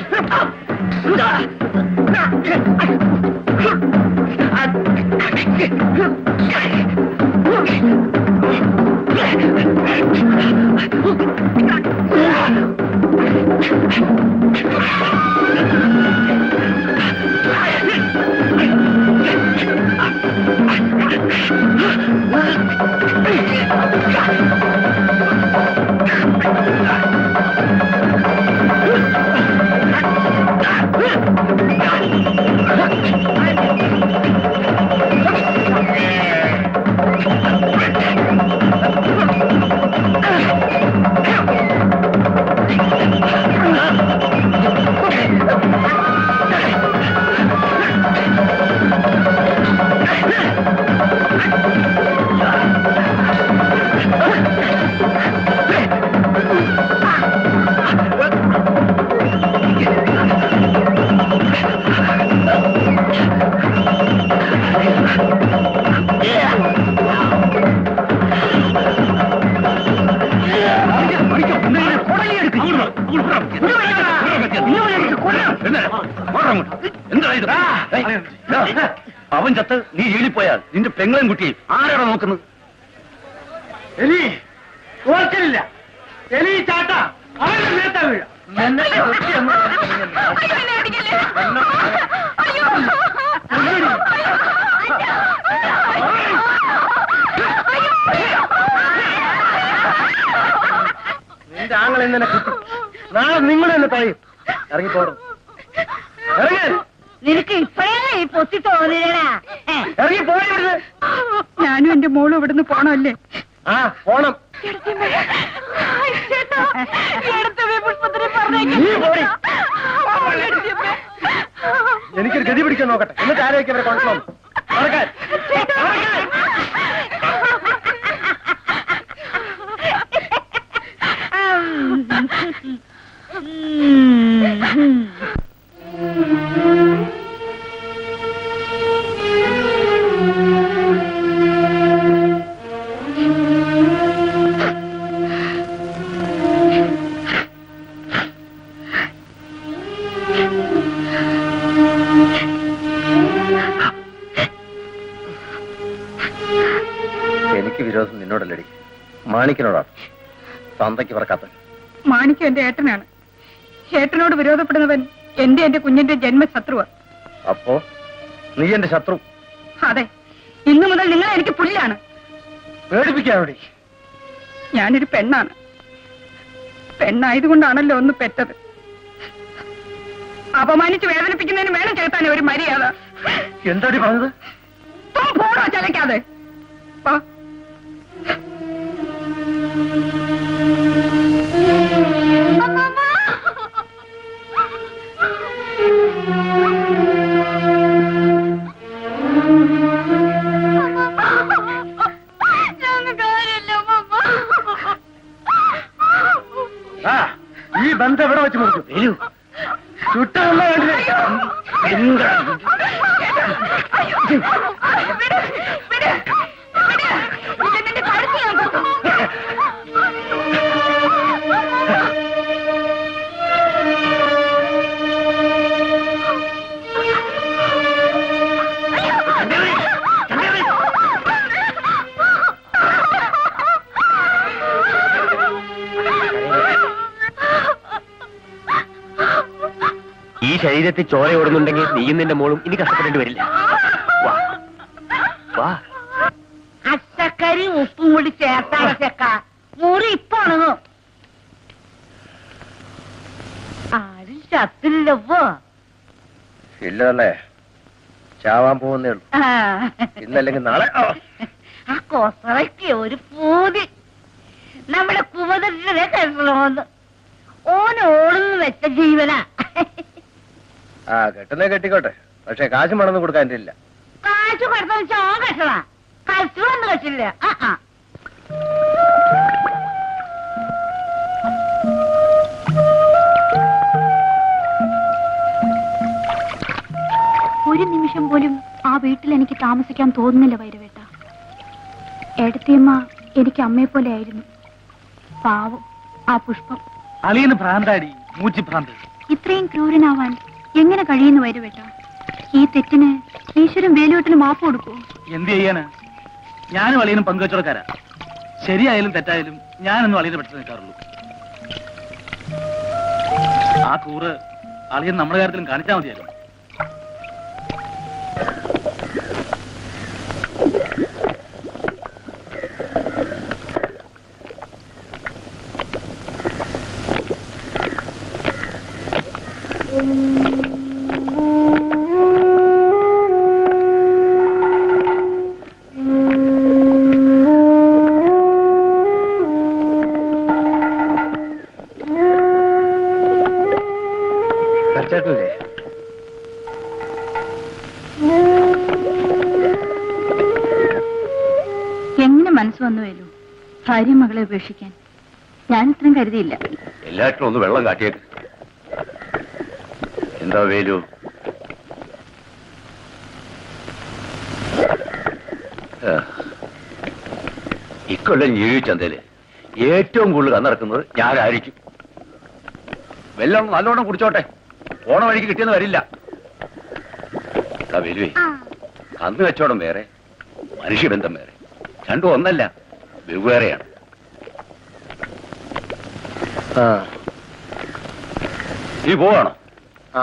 അവൻ ചത്ത് നീ ജയിലിൽ പോയാൽ നിന്റെ പെങ്ങളും കുട്ടിയും ആരാണ് നോക്കുന്നത് എലി തോൽക്കലില്ല എലി ചാട്ട അവന്റെ മേത്താ വീഴ നിന്നെ കൊത്തി അങ്ങ് കളഞ്ഞല്ലോ. അയ്യോ, എന്നെ അടിക്കല്ലേ? അയ്യോ. നിന്റെ ആങ്ങളെ ഇന്നെ കുത്തി നാളെ നിങ്ങൾ എന്നെ പറയും ഇറങ്ങി പോടും ഇറങ്ങി നിനക്ക് ഇപ്പഴേ ഈ പൊത്തി തോന്നില്ലടാ ഇറങ്ങി പോയത് ഞാനും എന്റെ മോളും ഇവിടുന്ന് പോണല്ലേ ആ പോണം ചേട്ടാ, എടുത്തമ്മേ പുഷ്പത്തിനെ നീ പോടി. പറഞ്ഞേക്കാം എനിക്കൊരു ഗതി പിടിക്കാൻ നോക്കട്ടെ എന്നിട്ട് ആരെയൊക്കെ അവരെ കൊണ്ടുവന്നു നടക്കാൻ നടക്കാൻ. എനിക്ക് വിരോധം നിന്നോടല്ലടി മാണിക്കനോടാണ് തന്തയ്ക്ക് പറക്കാത്ത മാണിക്യം എന്റെ ഏട്ടനാണ് ഏട്ടനോട് വിരോധപ്പെടുന്നവൻ എന്റെ എന്റെ കുഞ്ഞിന്റെ ജന്മശത്രുവ അപ്പോ നീ എന്റെ ശത്രു അതെ ഇന്നു മുതൽ നിങ്ങൾ എനിക്ക് പുല്ലാണ് പേടിപ്പിക്കാനോടി ഞാനൊരു പെണ്ണാണ് പെണ്ണായതുകൊണ്ടാണല്ലോ ഒന്ന് പെറ്റത് അപമാനിച്ച് വേദനിപ്പിക്കുന്നതിന് വേണം ചേർത്താൻ ഒരു മര്യാദ എന്താടി പറഞ്ഞത് പോ, പോടോ ചലക്കാതെ പോ. ഞങ്ങൾക്ക് കാര്യമില്ല അമ്മ ആ ഈ ബന്ധം എവിടെ വെച്ച് മുറിച്ചു വരൂ ചുട്ടുള്ള വേണ്ടില്ലേ എന്താ ഇതെന്നെ കഴുത്തിൽ ഞാൻ കുത്തും. ഈ ശരീരത്തിൽ ചോര ഓടുന്നുണ്ടെങ്കിൽ നീയും നിന്റെ മോളും ഇനി കഷ്ടപ്പെടേണ്ടി വരില്ല വാ വാ അച്ചക്കരി ഉപ്പും കൂടി ചേർത്താണ് ചെക്ക മുറി ഇപ്പൊ ഉണങ്ങും ആരും ചത്തില്ലപ്പോ ഇല്ലല്ലേ ചാവാൻ പോകുന്നേ ഉള്ളൂ ആ. ഇന്നല്ലെങ്കിൽ നാളെ ആ. ആ കൊസറയ്ക്ക് ഒരു പൂതി നമ്മുടെ കുമതരെ കെട്ടണമെന്ന് ഓൻ ഓടുന്നു വെച്ച ജീവനാ ആ കെട്ടുന്നേ കെട്ടിക്കോട്ടെ പക്ഷെ കാശ് മടന്ന് കൊടുക്കാൻ എൻ്റെ ഇല്ല കാശ് കൊടുത്തു ചോ കെട്ടണ കച്ചവൊന്നും കെട്ടില്ല ആ ആ ഒരു നിമിഷം പോലും ആ വീട്ടിൽ എനിക്ക് താമസിക്കാൻ തോന്നുന്നില്ല വൈരവേട്ട ഏടത്തിയമ്മ എനിക്ക് അമ്മയെ പോലെ ആയിരുന്നു പാവം ആ പുഷ്പം അളിയന് ഭ്രാന്താടി മൂച്ചി ഭ്രാന്ത് ഇത്രയും ക്രൂരനാവാൻ എങ്ങനെ കഴിയുന്നു വൈരവേട്ട ഈ തെറ്റിന് ഈശ്വരൻ വേലുവേട്ടന് മാപ്പ് കൊടുക്കൂ എന്ത് ചെയ്യാന് ഞാനും അളിയനും പങ്കുവച്ചോടക്കാരാ ശരിയായാലും തെറ്റായാലും ഞാനൊന്നും അളിയനെ പെട്ടെന്ന് നിൽക്കാറുള്ളൂ ആ കൂറ് അളിയൻ നമ്മുടെ കാര്യത്തിലും കാണിച്ചാൽ മതിയല്ലോ ചേട്ടല്ലേ എങ്ങനെ മനസ്സ് വന്നു വേലു ഭാര്യ മകളെ ഉപേക്ഷിക്കാൻ ഞാൻ ഇത്രയും കരുതിയില്ല എല്ലാറ്റിനും ഒന്ന് വെള്ളം കാട്ടിയേക്ക് എന്താ വേലു ആ. ഇക്കൊല്ലം ജീവിച്ചന്തേല് ഏറ്റവും കൂടുതൽ കന്നിറക്കുന്നത് ഞാനായിരിക്കും വെള്ളം നല്ലോണം കുടിച്ചോട്ടെ ഓണ വഴിക്ക് കിട്ടിയെന്ന് വരില്ല എടാ വേലുവേ കന്ന് കച്ചവടം വേറെ മനുഷ്യബന്ധം വേറെ രണ്ടും ഒന്നല്ല വെവ്വേറെയാണ് ആ നീ പോവാണോ ആ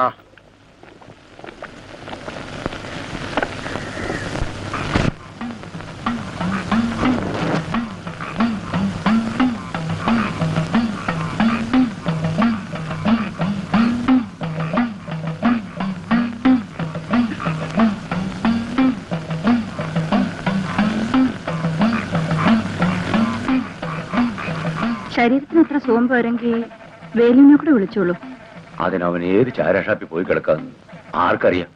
ശരീരത്തിന് അത്ര സുഖം പോരെങ്കിൽ വേലിനെ കൂടെ വിളിച്ചോളൂ അതിനവൻ ഏത് ചാരാഷാപ്പിൽ പോയി കിടക്കാന്ന് ആർക്കറിയാം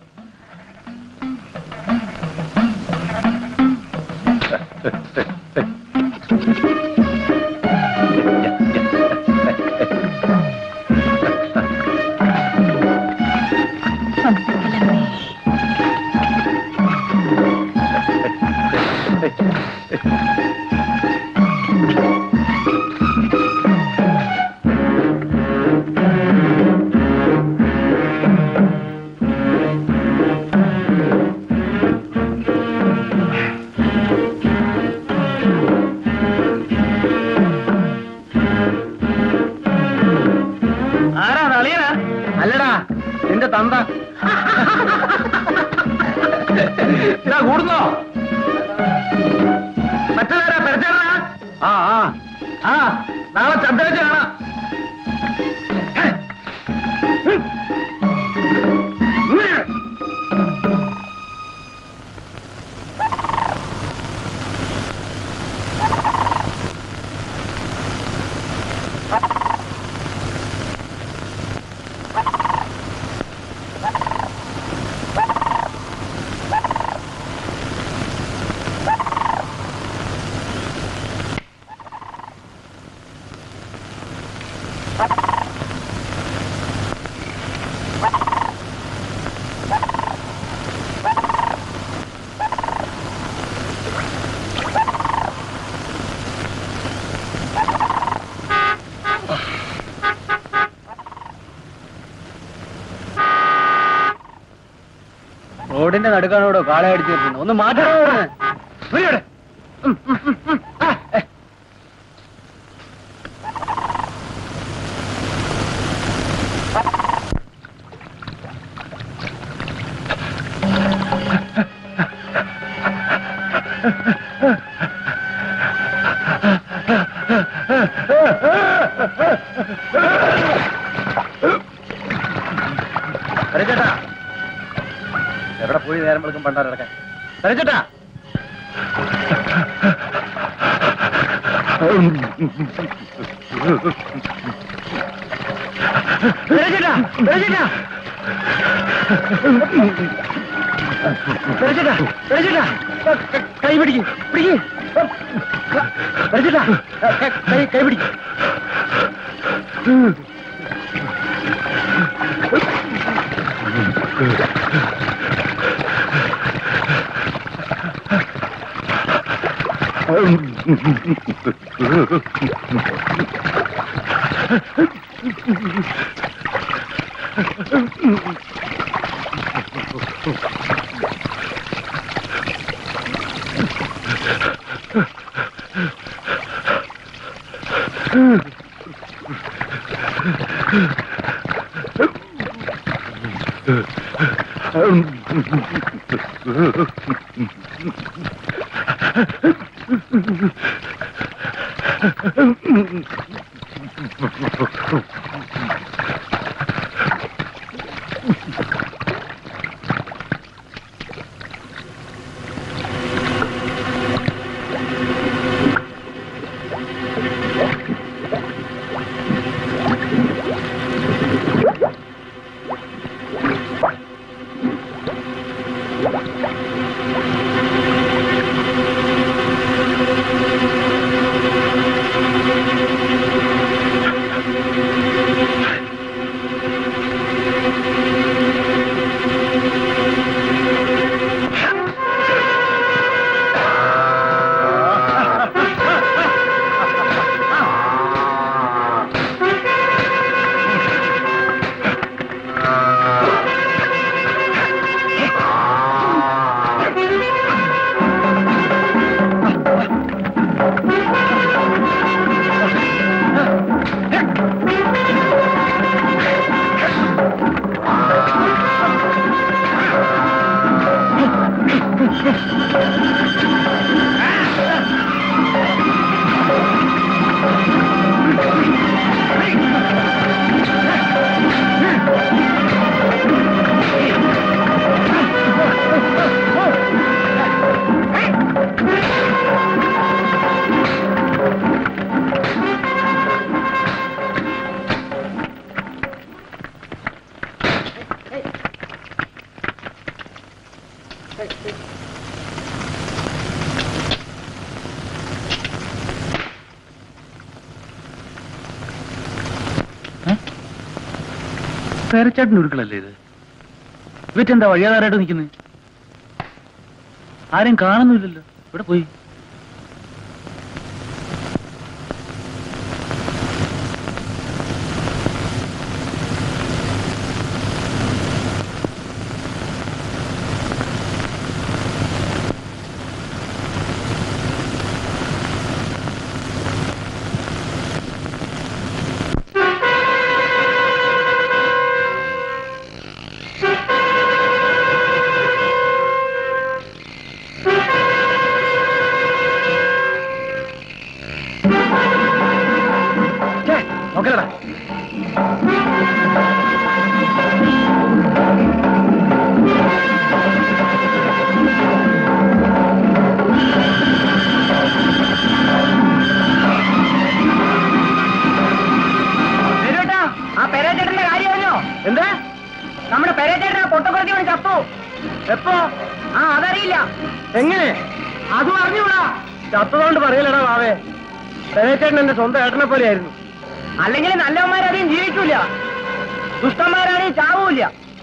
ആരാ അളിയനാ അല്ലടാ നിന്റെ തന്ത ഇതാ കൂടുന്നോ മറ്റേതാരാ പെരച്ചാടാ ആ ആ ആ നാളെ ചന്ദ്രച്ച് കാണാം റോഡിന്റെ നടുക്കാണോടോ കാള അടിച്ചു വെച്ചിട്ടുണ്ട് ഒന്ന് മാറ്റണോ ഇവിടുന്ന്? വരൂ ഇവിടെ. ഉം, ഉം, ഉം, ഉം. ആ, ഏ. വരച്ചേട്ടാ എവിടെ പോയി നേരം വെളുക്കും പണ്ടാരടക്കാൻ വരച്ചേട്ടാ വരച്ചേട്ടാ വരച്ചേട്ടാ വരച്ചേട്ടാ വരച്ചേട്ടാ കൈ പിടിക്ക് പിടിക്ക് വരച്ചേട്ടാ കൈ കൈ പിടിക്ക് ആ പേരച്ചാട്ടൻ ഉരുക്കളല്ലേ ഇത് ഇവറ്റെന്താ വഴിയാതാരായിട്ട് നിൽക്കുന്നത് ആരും കാണുന്നില്ലല്ലോ ഇവിടെ പോയി നോക്കലടാ ആ പെരേറ്റേട്ടന്റെ കാര്യമല്ലോ എന്താ നമ്മുടെ പെരേറ്റേട്ടനെ പൊട്ടക്കുറത്തി വിളിച്ച് ചത്തു എപ്പോ ആ അതറിയില്ല എങ്ങനെ അതും അറിഞ്ഞൂടാ ചത്തതുകൊണ്ട് പറയലടാ വാവേ പെരേച്ചേട്ടൻ എന്റെ സ്വന്തം ഏട്ടനെ പോലെയായിരുന്നു അല്ലെങ്കിൽ നല്ലവന്മാരധികം ജീവിക്കൂല ദുഷ്ടന്മാരാണെങ്കിൽ ചാവൂല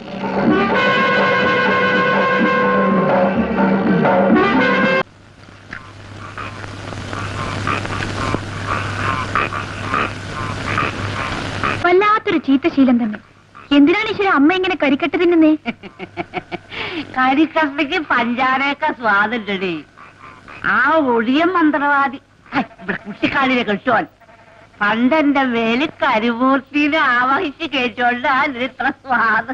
വല്ലാത്തൊരു ചീത്ത ശീലം തന്നെ എന്തിനാണ് ഈശ്വര അമ്മ ഇങ്ങനെ കരിക്കട്ട് തിന്നുന്നേ കരിക്കട്ടയ്ക്ക് പഞ്ചാരയൊക്കെ സ്വാദുണ്ടടി ആ ഒടിയൻ മന്ത്രവാദി ഹൈ, ഇവിടെ കുട്ടിക്കാലിനെ കെട്ടുവാൻ പണ്ടെന്റെ വേലി കരിമൂർത്തിനെ ആവഹിച്ച് കേട്ടോണ്ട് ആ ഇത്ര സ്വാദ്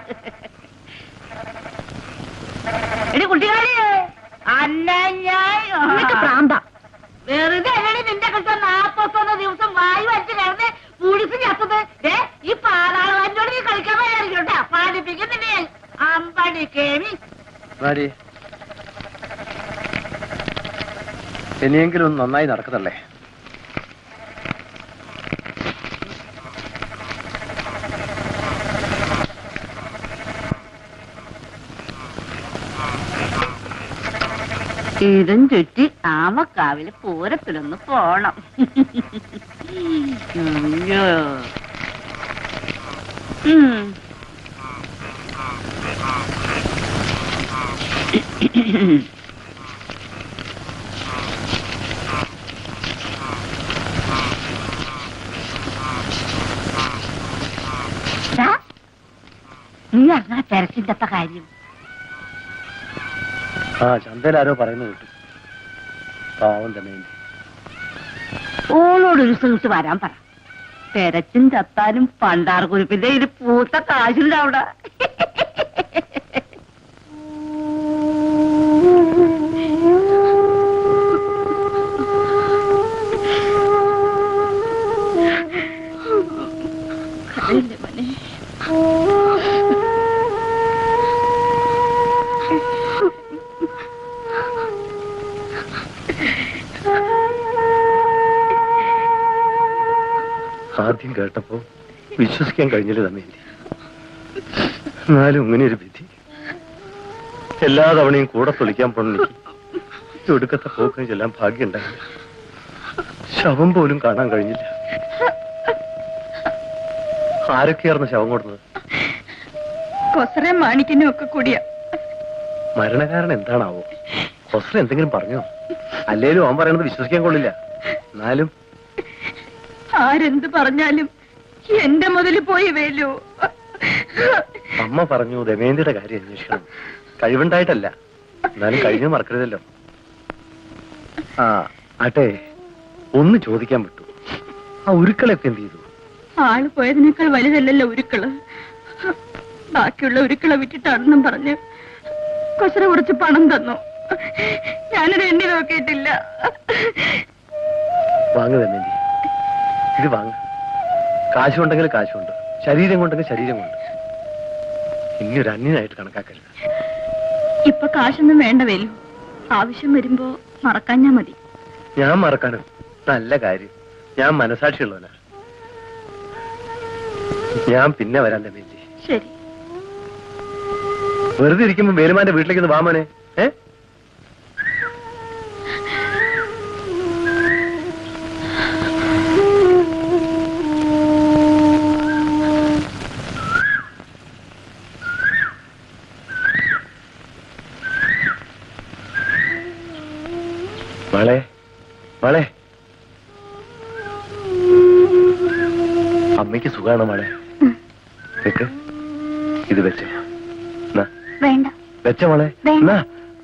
എടി കുട്ടിക്കാലിയെ അന്ന ഞാൻ നിനക്ക് പ്രാന്ത വെറുതെ അല്ലടി നിന്റെ കെട്ട നാപ്പത്തൊന്ന് ദിവസം വായു വെച്ച് കിടന്ന് പുളിച്ച് ചത്തത് ദേ, ഈ പാതാളവനോട് നീ കളിക്കാൻ പോയായിരിക്കും കേട്ടാ പാടിപ്പിക്കുന്നില്ലേ ഞാൻ. അമ്പടി കേമി മാരി ഇനിയെങ്കിലും ഒന്ന് നന്നായി നടക്കതല്ലേ ഇതും ചുറ്റി ആമക്കാവില് പൂരത്തിലൊന്ന് പോണം അയ്യോ ഉം. ദാ, നീ അറിഞ്ഞ തെരച്ചിന്റെ കാര്യം ആ ചന്തയിൽ ആരോ പറയുന്നു കിട്ടും പാവം തന്നെ ഓളോട് ഒരു ദിവസം ഇങ്ങോട്ട് വരാൻ പറ തെരച്ചും ചത്താനും പണ്ടാർ കുരിപ്പിന്റെ ഇത് പൂത്ത കാശുണ്ട് അവിടെ ആദ്യം കേട്ടപ്പോ വിശ്വസിക്കാൻ കഴിഞ്ഞില്ല തന്നെ എന്നാലും ഇങ്ങനെ ഒരു വിധി എല്ലാ തവണയും കൂടെ തൊളിക്കാൻ പോണ എനിക്ക് ഒടുക്കത്തെ പോക്കിന് ചെല്ലാൻ ഭാഗ്യമുണ്ടായില്ല ശവം പോലും കാണാൻ കഴിഞ്ഞില്ല ആരൊക്കെയായിരുന്നു ശവം കൊടുത്തത് കൊസറെ മാണിക്കനും ഒക്കെ കൂടിയാ മരണകാരണം എന്താണാവോ ഹൊസ്ര എന്തെങ്കിലും പറഞ്ഞോ അല്ലേലും അവൻ പറയണത് വിശ്വസിക്കാൻ കൊള്ളില്ല എന്നാലും ആരെന്ത് പറഞ്ഞാലും എന്റെ മുതൽ പോയി വേലു അമ്മ പറഞ്ഞു ദമേന്തിയുടെ കാര്യം അന്വേഷിക്കണം കഴിവുണ്ടായിട്ടല്ല എന്നാലും കഴിഞ്ഞു മറക്കരുതല്ലോ ആ ആട്ടെ ഒന്ന് ചോദിക്കാൻ പറ്റൂ ആ ഉരുക്കളൊക്കെ എന്ത് ചെയ്തു ആള് പോയതിനേക്കാൾ വലുതല്ലല്ലോ ഉരുക്കള് ബാക്കിയുള്ള ഉരുക്കളെ വിറ്റിട്ടാണെന്നും പറഞ്ഞ് കൊസര കുറച്ച് പണം തന്നു ഞാനത് എണ്ണി നോക്കിയിട്ടില്ല വാങ്ങു ദമേന്തി ഇത് വാങ്ങ കാശുണ്ടെങ്കിൽ കാശുണ്ട് ശരീരം കൊണ്ടെങ്കിൽ ശരീരം കൊണ്ട് ഇനി ഒരു അന്യനായിട്ട് കണക്കാക്കരുത് ഇപ്പൊ കാശൊന്നും വേണ്ട വേലു ആവശ്യം വരുമ്പോ മറക്കാഞ്ഞാ മതി ഞാൻ മറക്കാനോ നല്ല കാര്യം ഞാൻ മനസാക്ഷിയുള്ളവനാ ഞാൻ പിന്നെ വരാൻ ദമേന്തി ശരി വെറുതെ ഇരിക്കുമ്പോ വേലുമാന്റെ വീട്ടിലേക്ക് ഒന്ന് വാമനെ ഏ അമ്മയ്ക്ക് സുഖാണ് മോളെ നിക്ക് ഇത് വെച്ചോ എന്നാ, വേണ്ട വെച്ചോ മോളെ വേണ്ട. എന്നാ.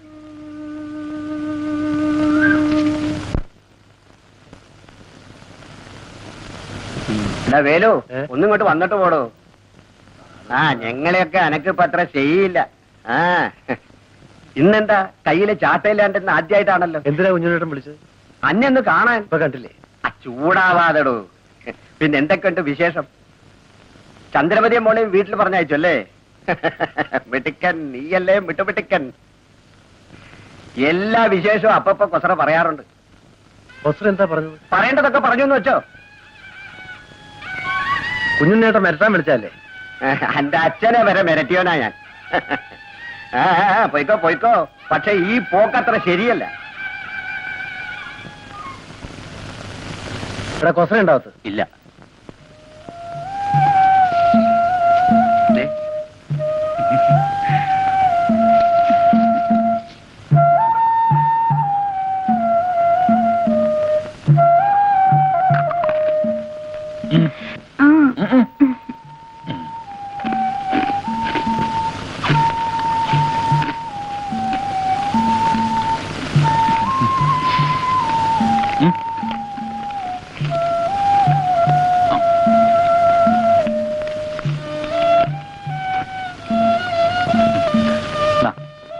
എടാ വേലു ഏ? ഒന്നിങ്ങോട്ട് വന്നിട്ട് പോടോ ആ ഞങ്ങളെയൊക്കെ അനക്കിപ്പോ അത്ര ചെയ്യില്ല ആ ഇന്നെന്താ കയ്യില് ചാട്ടയില്ലാണ്ടെന്ന് ആദ്യമായിട്ടാണല്ലോ എന്തിനാ കുഞ്ഞുനേട്ടൻ വിളിച്ചത് അന്നൊന്ന് കാണാൻ ഇപ്പൊ കണ്ടില്ലേ ആ ചൂടാവാതെടോ പിന്നെ എന്തൊക്കെയുണ്ട് വിശേഷം ചന്ദ്രമതിയെ മോളെയും വീട്ടിൽ പറഞ്ഞയച്ചല്ലേ മിടുക്കൻ നീയല്ലേ മിട്ടുമിടുക്കൻ എല്ലാ വിശേഷവും അപ്പപ്പോ കൊസറ പറയാറുണ്ട് വസ്തു എന്താ പറഞ്ഞത് പറയേണ്ടതൊക്കെ പറഞ്ഞു എന്ന് വെച്ചോ കുഞ്ഞുനേട്ടൻ മരത്താൻ വിളിച്ചല്ലേ എന്റെ അച്ഛനെ വരെ മിരട്ടിയോനാ ഞാൻ ആ ആ, ആ, പോയിക്കോ പോയിക്കോ പക്ഷെ ഈ പോക്കത്ര ശരിയല്ല ഇവിടെ കൊസര ഉണ്ടാവത്ത് ഇല്ല ദേ, ആ നാ.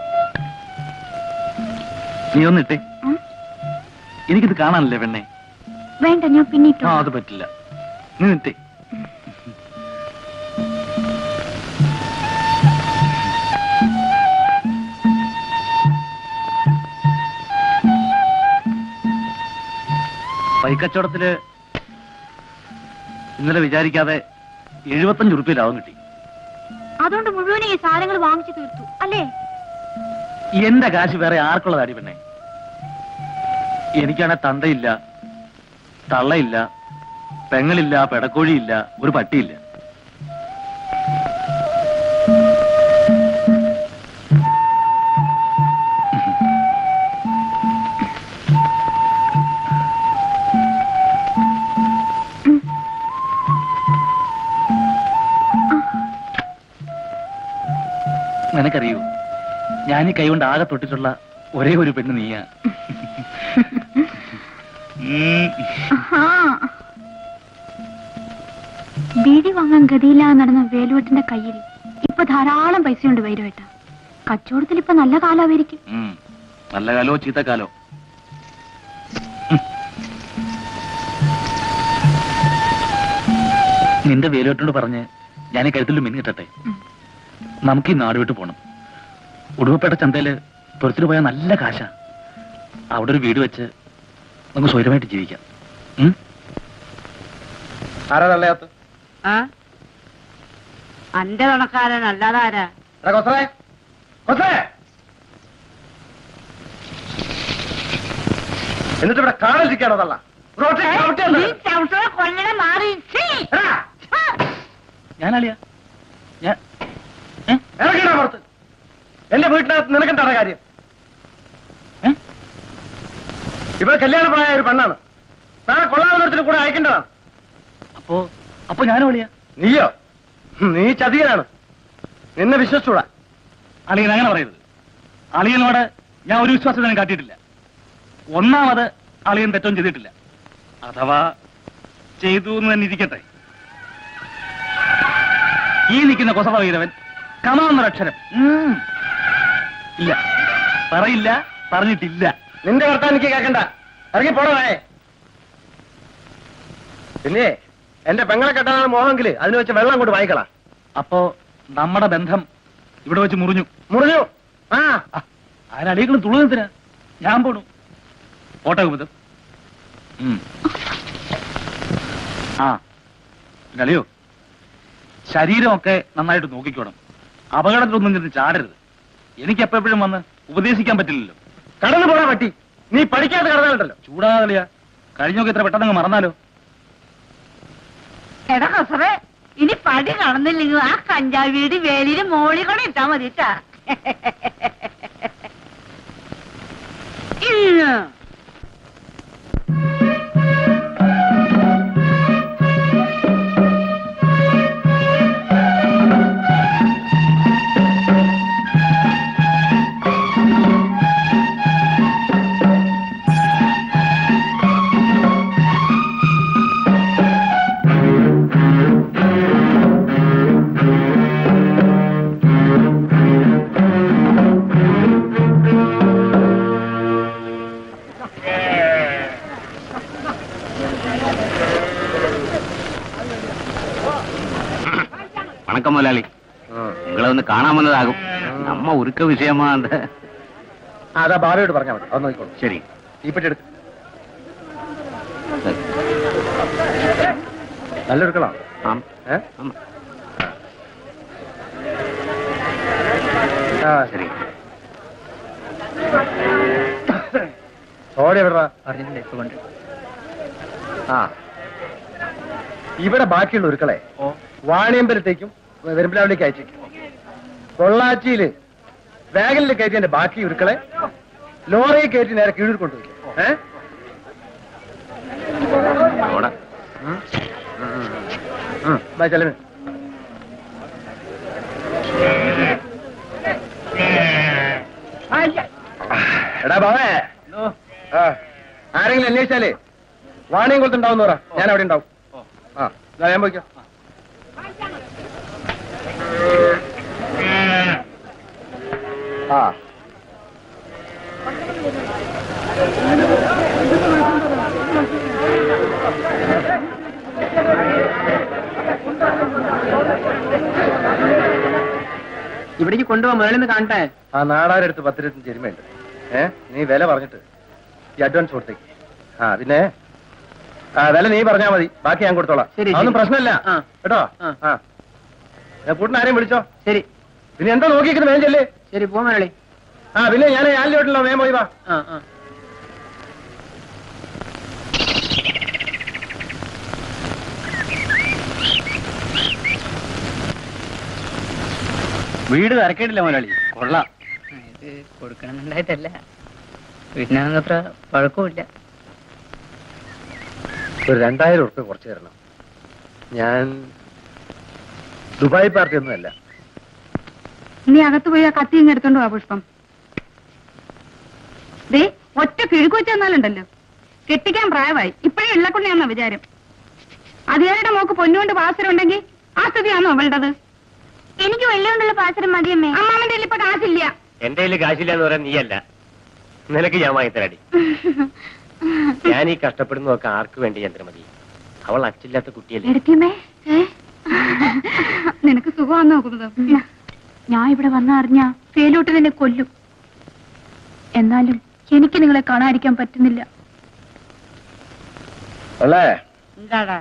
നീ ഒന്നിട്ടേ ഉം. എനിക്കിത് കാണാനല്ലേ പെണ്ണെ വേണ്ട ഞാൻ പിന്നിട്ടു ആ അത് പറ്റില്ല നീ നിട്ടേ പൈക്കച്ചവടത്തില് ഇന്നലെ വിചാരിക്കാതെ എഴുപത്തഞ്ച് ഉറുപ്പ്യ ലാഭം കിട്ടി അതുകൊണ്ട് മുഴുവൻ ഈ സാധനങ്ങൾ വാങ്ങിച്ചു തീർത്തു അല്ലേ എന്റെ കാശ് വേറെ ആർക്കുള്ളതാടി പെണ്ണെ എനിക്കാണെ തന്തയില്ല തള്ളയില്ല പെങ്ങളില്ല പെടക്കോഴിയില്ല ഒരു പട്ടിയില്ല നിനക്കറിയൂ ഞാൻ ഈ കൈകൊണ്ട് ആകെ തൊട്ടിട്ടുള്ള ഒരേ ഒരു പെണ്ണ് നീയാ ഉം. ആഹാ. ബീഡി വാങ്ങാൻ ഗതിയില്ലാതെ നടന്ന വേലുവെട്ടിന്റെ കയ്യിൽ ഇപ്പൊ ധാരാളം പൈസയുണ്ട് വൈരവേട്ട കച്ചവടത്തിൽ ഇപ്പൊ നല്ല കാലാവായിരിക്കും ഉം. നല്ല കാലോ ചീത്ത കാലോ നിന്റെ വേലോട്ടോട് പറഞ്ഞ് ഞാൻ ഈ കരുത്തിൽ മിന്നി കിട്ടട്ടെ ഉം. നമുക്ക് ഈ നാട് വിട്ട് പോണം ഉടുവപ്പേട്ട ചന്തയില് പുറത്തിന് പോയാൽ നല്ല കാശാ അവിടെ ഒരു വീട് വെച്ച് നമുക്ക് സ്വൈരമായിട്ട് ജീവിക്കാം ഉം? ആരാ തള്ളയാത്ത് ആ അന്റെ കണക്കാരൻ അല്ലാതാരാ എടാ കൊസറേ കൊസറേ എന്നിട്ട് ഇവിടെ കാണാതിരിക്കാണോ തള്ള റോട്ടിൽ ചവിട്ടിയല്ലോ. നീ ചവിട്ടുന്ന കൊല്ലനെ മാറി ഛീ! എടാ, ആ! ഞാനളിയാ ഞാൻ ഏ? ഇറങ്ങിടാ പുറത്ത് എന്റെ വീട്ടിനകത്ത് നിനക്കെന്താണ് കാര്യം ഏ? ഇവിടെ കല്യാണപ്രായ ഒരു പെണ്ണാണ് നാളെ കൊള്ളാവുന്നതിന് കൂടെ അയക്കേണ്ടതാണ് അപ്പോ അപ്പൊ ഞാനും അളിയാ നീയോ ഹും, നീ ചതിയനാണ് നിന്നെ വിശ്വസിച്ചൂടാ അളിയൻ അങ്ങനെ പറയരുത് അളിയനോട് ഞാൻ ഒരു വിശ്വാസത്തിനും കാട്ടിയിട്ടില്ല ഒന്നാമത് അളിയൻ തെറ്റൊന്നും ചെയ്തിട്ടില്ല അഥവാ ചെയ്തു എന്ന് തന്നെ ഇരിക്കട്ടെ ഈ നിൽക്കുന്ന കൊസവ വീരവൻ കമാന്നൊരക്ഷരം ഉം. ഇല്ല പറയില്ല പറഞ്ഞിട്ടില്ല നിന്റെ വർത്താൻ എനിക്ക് കേൾക്കണ്ട ഇറങ്ങി പോടേ പിന്നെ എന്റെ പെങ്ങളെ കെട്ടാനാണ് മോഹമെങ്കിൽ അതിന് വെച്ച് വെള്ളം കൊണ്ട് വായിക്കളാ അപ്പോ നമ്മുടെ ബന്ധം ഇവിടെ വെച്ച് മുറിഞ്ഞു മുറിഞ്ഞു ആ അതിനടികളും തുളുന്നതിന് ഞാൻ പോണു പോട്ടെ കുമുദം ആ പിന്നെ അളിയോ ശരീരമൊക്കെ നന്നായിട്ട് നോക്കിക്കോണം അപകടത്തിലൊന്നും ചെന്ന് ചാടരുത് എനിക്ക് എപ്പോഴും വന്ന് ഉപദേശിക്കാൻ പറ്റില്ലല്ലോ കടന്നു പോടാ പറ്റി നീ പഠിക്കാതെ കടന്നാലുണ്ടല്ലോ ചൂടാതളിയാ കഴിഞ്ഞൊക്കെ ഇത്ര പെട്ടെന്ന് മറന്നാലോ എടാ കസറേ ഇനി പടി കാണുന്നില്ലെങ്കിൽ ആ കഞ്ചാവ് വീട് വേലിന് മോളി കൂടെ ഇട്ടാ മതിട്ടാ ഇന്ന് வணக்கம் முதலாளி உங்களை வந்து காணாமன்னதாகும் நம்ம உருக்க விஷயமா அந்த അതാ ബാലയോട് പറഞ്ഞാൽ മതി അത് നോക്കിക്കോളൂ சரி തീപ്പെട്ടി എടുക്ക് சரி. നല്ല എടുക്കണം ஆம் ഏ ஆமா ആ சரி സോഡ എവിടാ ആ ഇവിടെ ബാക്കിയുള്ള ഉരുക്കളെ വാണിയമ്പലത്തേക്കും വെരുമ്പലാവിലേക്ക് അയച്ചേക്കും പൊള്ളാച്ചിയില് വാഗനിൽ കയറ്റിയതിന്റെ ബാക്കി ഉരുക്കളെ ലോറിയിൽ കയറ്റി നേരെ കീഴിൽ കൊണ്ടുപോയി ഏ சோடா ബൈ ചെലവ് എടാ ബാവേ ആ, ആരെങ്കിലും അന്വേഷിച്ചാലേ വാണിയും കൊടുത്തുണ്ടാവും പറ ഞാൻ അവിടെ ഉണ്ടാവും ആ ദാ ഞാൻ പോയിക്കോ ആ ഇവിടേക്ക് കൊണ്ടുപോകാൻ മുകളിൽ കാണട്ടെ ആ നാടാരടുത്ത് പത്തിരുപത്തഞ്ച് എരുമയുണ്ട് ഏ നീ വില പറഞ്ഞിട്ട് ഈ അഡ്വാൻസ് കൊടുത്തേക്ക് ആ പിന്നെ ആ വില നീ പറഞ്ഞാ മതി ബാക്കി ഞാൻ കൊടുത്തോളാം ശരി, അതൊന്നും ശരി. പ്രശ്നമില്ല ആ. കേട്ടോ ആ. ആ ഞാൻ കൂട്ടിന് ആരെയും വിളിച്ചോ ശരി പിന്നെ എന്താ നോക്കിക്കുന്നത് വേഗം ചെല്ലേ ശരി പോ മുരളി ആ പിന്നെ ഞാൻ ഞാനിലോട്ടല്ലോ വേഗം പോയി വാ ആ ആ വീട് തിരക്കേണ്ടില്ല മുതലാളി കൊള്ളാം ഇത് കൊടുക്കണമെന്നുണ്ടായിട്ടല്ല പിന്നെ അത്ര പഴക്കമില്ല ഒരു രണ്ടായിരം ഉറുപ്പ്യ കുറച്ച് തരണം ഞാൻ ദുബായ് പാർട്ടി ഒന്നുമല്ല നീ അകത്ത് പോയി ആ കത്തി ഇങ്ങ് എടുത്തോണ്ട് വാ പുഷ്പം ദേ ഒറ്റ കിഴുക്ക് വെച്ച് തന്നാലുണ്ടല്ലോ കെട്ടിക്കാൻ പ്രായമായി ഇപ്പഴേ ഇള്ളക്കൊണ്ടിയാന്നോ വിചാരം അതിയാരുടെ മോക്ക് പൊന്നുകൊണ്ട് പാസരം ഉണ്ടെങ്കിൽ ആ സ്ഥിതിയാണോ അവളുടേത് എനിക്ക് വെള്ളികൊണ്ടുള്ള പാസരം മതിയമ്മേ അമ്മാമന്റെ കയ്യിൽ ഇപ്പൊ കാശില്ല എന്റെ കയ്യിൽ കാശില്ല എന്ന് പറയാൻ നീയല്ല നിനക്ക് ഞാൻ വാങ്ങിത്തരാടി ഞാൻ ഈ കഷ്ടപ്പെടുന്നതൊക്കെ ആർക്ക് വേണ്ടി ചന്ദ്രമതി അവൾ അച്ഛില്ലാത്ത കുട്ടിയല്ലേ എടുത്തിയമ്മേ നിനക്ക് സുഖമാന്ന് നോക്കുന്നത് ഞാൻ ഇവിടെ വന്ന അറിഞ്ഞ ഫേലോട്ട് നിന്നെ കൊല്ലും എന്നാലും എനിക്ക് നിങ്ങളെ കാണാതിരിക്കാൻ പറ്റുന്നില്ല അല്ലേ എന്താടാ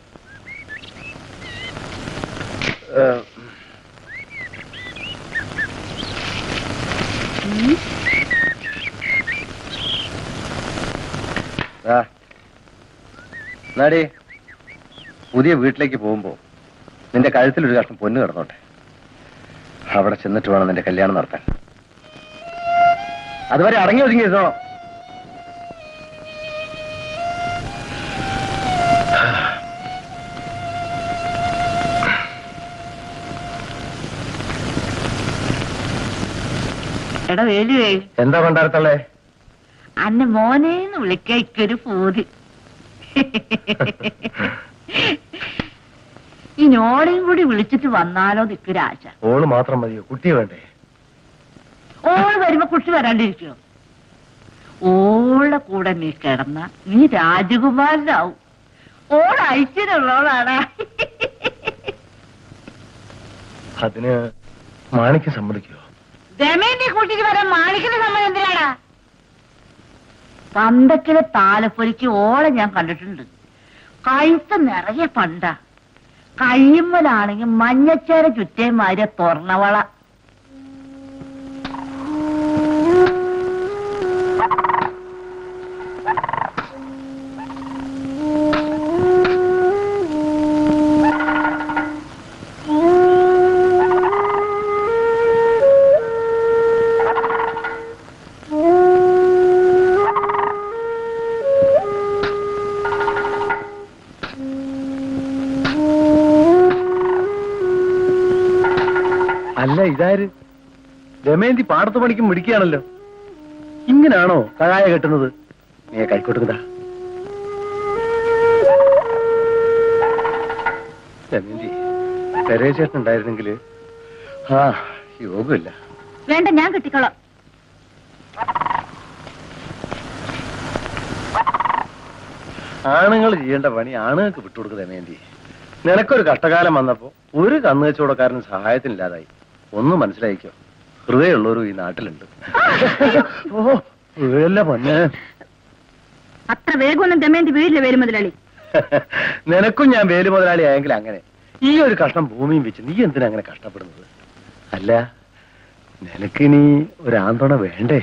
നാടി പുതിയ വീട്ടിലേക്ക് പോകുമ്പോ നിന്റെ കഴുത്തിൽ ഒരു കഷ്ണം പൊന്ന് കിടന്നോട്ടെ അവിടെ ചെന്നിട്ട് വേണം നിന്റെ കല്യാണം നടത്താൻ അതുവരെ അടങ്ങി ഒതുങ്ങിയിരുന്നോ എടാ വേലുവേ എന്താ പണ്ടാരത്തള്ളേ അന്നെ മോനേന്ന് വിളിക്കൊരു പൂതി ഈ നോളെയും കൂടി വിളിച്ചിട്ട് വന്നാലോ നിക്കൊരാശ ഓള് മാത്രം മതിയോ കുട്ടി വേണ്ടേ ഓള് വരുമ്പോ കുട്ടി വരാണ്ടിരിക്കോ ഓളുടെ കൂടെ നീ കിടന്ന നീ രാജകുമാരനാവും ഓൾ ഐശ്വര്യമുള്ളവളാണ് അതിന് മാണിക്ക് സമ്മതിക്കോ ദമയന്റെ കൂട്ടിക്ക് വരാൻ മാണിക്കുന്ന സമയം എന്തിനാടാ പന്തക്കിലെ താലപ്പൊലിക്ക് ഓളെ ഞാൻ കണ്ടിട്ടുണ്ട് കഴുത്ത് നിറയെ പണ്ട കഴിയുമ്പോഴാണെങ്കിൽ മഞ്ഞച്ചേര ചുറ്റേമാതിരി തുറന്നവള അല്ല ഇതാര് ദമയന്തി പാടത്ത് പണിക്കും മിടിക്കുകയാണല്ലോ ഇങ്ങനാണോ കഴായ കെട്ടുന്നത് നീ കൈക്കോട്ടുന്നതാ ദമയന്തി പെരേശേട്ടൻ ഉണ്ടായിരുന്നെങ്കിൽ ആ യോഗമില്ല വേണ്ട ഞാൻ കെട്ടിക്കോളാം ആണുങ്ങൾ ചെയ്യേണ്ട പണി ആണുങ്ങൾക്ക് വിട്ടുകൊടുക്കുക ദമയന്തി നിനക്കൊരു കഷ്ടകാലം വന്നപ്പോ ഒരു കന്നു കച്ചവടക്കാരന് സഹായത്തിനില്ലാതായി ഒന്നും മനസ്സിലായിക്കോ ഹൃദയമുള്ളവരും ഈ നാട്ടിലുണ്ട് ഓ ഹൃദയല്ല പൊന്നെ അത്ര വേഗമൊന്നും ദമയന്തി വീട്ടില് വരും മുതലാളി നിനക്കും ഞാൻ വേലു മുതലാളി ആയെങ്കിൽ അങ്ങനെ ഈ ഒരു കഷ്ണം ഭൂമിയും വെച്ച് നീ എന്തിനാ അങ്ങനെ കഷ്ടപ്പെടുന്നത് അല്ല നിനക്കിനി ഒരു ആന്തോണ വേണ്ടേ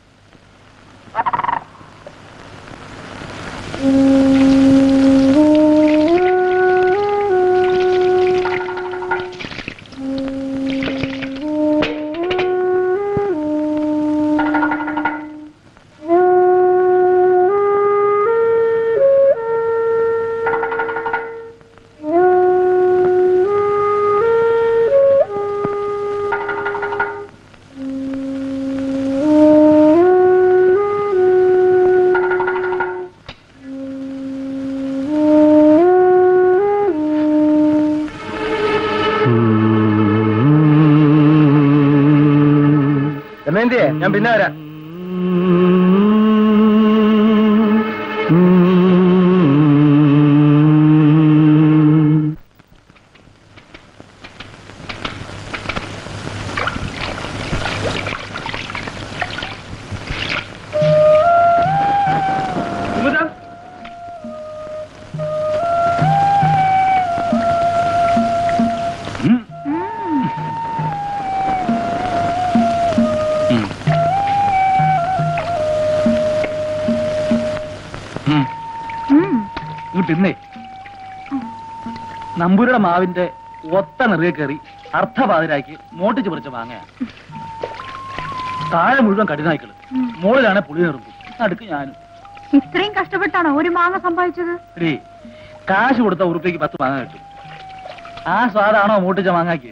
ദമയന്തിയെ ഞാൻ പിന്നെ വരാം കുമുദ ഇങ്ങോട്ട് ഇന്നേ നമ്പൂരുടെ മാവിന്റെ ഒത്ത നിറയെ കയറി അർത്ഥപാതിരാക്കി മോട്ടിച്ച് പറിച്ച മാങ്ങയാ താഴെ മുഴുവൻ കഠിനായ്ക്കള് മുകളിലാണ് പുളി നിർത്തും നടുക്ക് ഞാനും ഇത്രയും കഷ്ടപ്പെട്ടാണോ ഒരു മാങ്ങ സമ്പാദിച്ചത് എടീ കാശ് കൊടുത്ത ഉറുപ്പിക്ക് പത്ത് മാങ്ങ കിട്ടും ആ സ്വാദാണോ മൂട്ടിച്ച മാങ്ങാക്ക്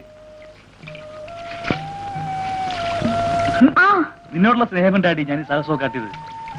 ആ നിന്നോടുള്ള സ്നേഹം കൊണ്ടാടി ഞാൻ ഈ സാഹസമൊക്കെ കാട്ടിയത്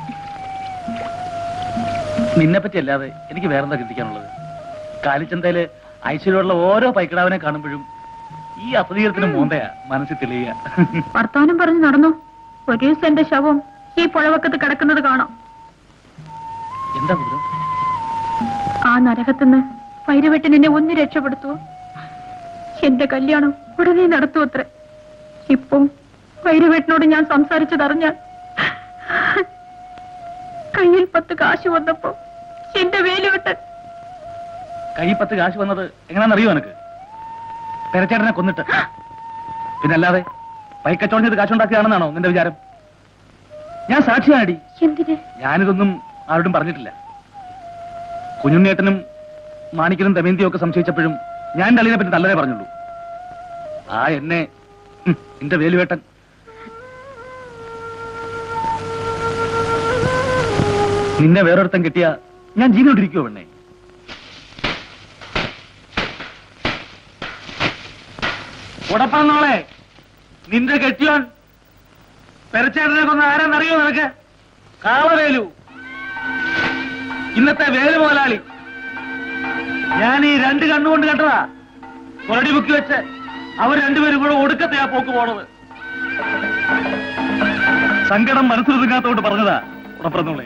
നിന്നെ പറ്റി അല്ലാതെ എനിക്ക് വേറെന്താ ചിന്തിക്കാനുള്ളത് കാലിച്ചന്തയില് ഐശ്വര്യമുള്ള ഓരോ പൈക്കിടാവിനെ കാണുമ്പോഴും ഈ അസതീരത്തിന് മോന്തയാ മനസ്സിൽ തെളിയുക വർത്താനം പറഞ്ഞു നടന്നു ഒരു ദിവസം എന്റെ ശവം ഈ പുഴവക്കത്ത് കിടക്കുന്നത് കാണാം എന്താ കുതിരം ആ നരകത്തുനിന്ന് പൈരവെട്ടൻ എന്നെ ഒന്ന് രക്ഷപ്പെടുത്തുവോ എന്റെ കല്യാണം ഉടനെ നടത്തും അത്ര ഇപ്പം പൈരവെട്ടനോട് ഞാൻ സംസാരിച്ചതറിഞ്ഞാൽ കയ്യിൽ പത്ത് കാശ് വന്നപ്പോ എന്റെ വേലുവെട്ടൻ കൈ പത്ത് കാശ് വന്നത് എങ്ങനെയാണെന്നറിയോ എനക്ക് പെരച്ചേട്ടനെ കൊന്നിട്ട് പിന്നല്ലാതെ പൈക്കച്ചോളം ചെയ്ത് കാശുണ്ടാക്കുകയാണെന്നാണോ നിന്റെ വിചാരം ഞാൻ സാക്ഷിയാണടി എന്തിന് ഞാനിതൊന്നും ആരോടും പറഞ്ഞിട്ടില്ല കുഞ്ഞുണ്ണേട്ടനും മാണിക്കനും ദമയന്തിയും ഒക്കെ സംശയിച്ചപ്പോഴും ഞാൻ എന്റെ അളിയനെ പറ്റി നല്ലതേ പറഞ്ഞുള്ളൂ ആ എന്നെ ഹും, എന്റെ വേലുവേട്ടൻ നിന്നെ വേറൊരുത്തൻ കിട്ടിയ ഞാൻ ജീവനോട്ടിരിക്കുവോ പെണ്ണേ ഉടപ്പാന്നോളെ നിന്റെ കെട്ടിയോൻ പെരച്ചേട്ടനെ കൊന്ന ആരാന്നറിയോ നിനക്ക് കാളവേലു ഇന്നത്തെ വേലു മുതലാളി ഞാൻ ഈ രണ്ട് കണ്ണുകൊണ്ട് കണ്ടതാ കൊരടി ബുക്കി വെച്ച് അവർ രണ്ടുപേരും കൂടെ ഒടുക്കത്തെ ആ പോക്ക് പോണത് സങ്കടം മനസ്സിലൊതുങ്ങാത്തോണ്ട് പറഞ്ഞതാ ഉടപ്പറന്നോളെ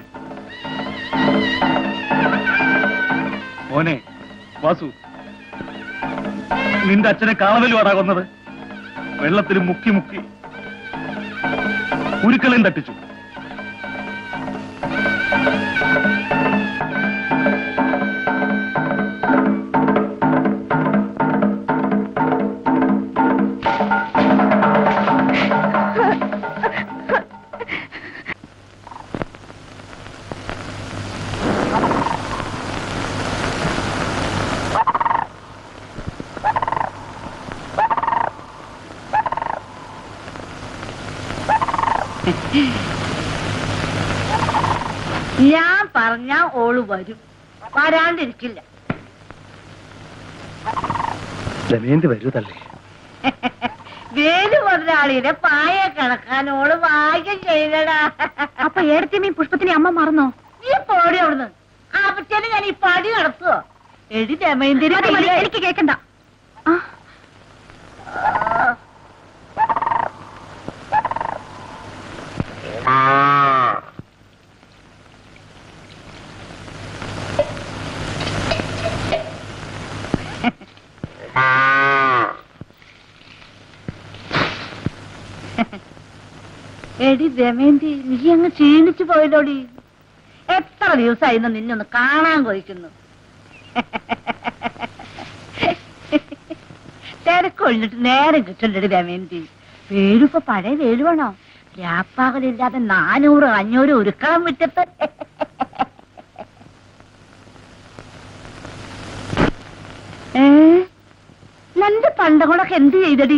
മോനെ വാസു നിന്റെ അച്ഛനെ കാളവലു ആടാ കൊന്നത് വെള്ളത്തിൽ മുക്കി മുക്കി ഉരുക്കളയും തട്ടിച്ചു ഞാൻ പറഞ്ഞ ഓള് വരും വരാണ്ടിരിക്കില്ല ദമയന്തി വരൂ തള്ളേ വേലു മുതലാളിയുടെ പായ കണക്കാൻ ഓള് ഭാഗ്യം ചെയ്തടാ അപ്പൊ ഏടത്തിയമ്മയും പുഷ്പത്തിനെ അമ്മ മറന്നോ നീ പോടി അവിടുന്ന് ആപ്പച്ചനെ ഞാൻ ഈ പടി നടത്തുവോ എടി ദമയന്തിരി മതി, മതി, എനിക്ക് കേക്കണ്ട ആ, എടി ദമയന്തി നീ അങ്ങ് ക്ഷീണിച്ചു പോയല്ലോടി എത്ര ദിവസമായി ഇന്ന് നിന്നെ ഒന്ന് കാണാൻ കൊതിക്കുന്നു തിരക്കൊഴിഞ്ഞിട്ട് നേരം കിട്ടണ്ടടി ദമയന്തി വേലിപ്പോ പഴയ വേലു വേണോ രാപ്പാകലില്ലാതെ നാനൂറ് അഞ്ഞൂറ് ഉരുക്കണം വിറ്റത്ത് ഏ നിന്റെ പണ്ടങ്ങളൊക്കെ എന്ത് ചെയ്തടി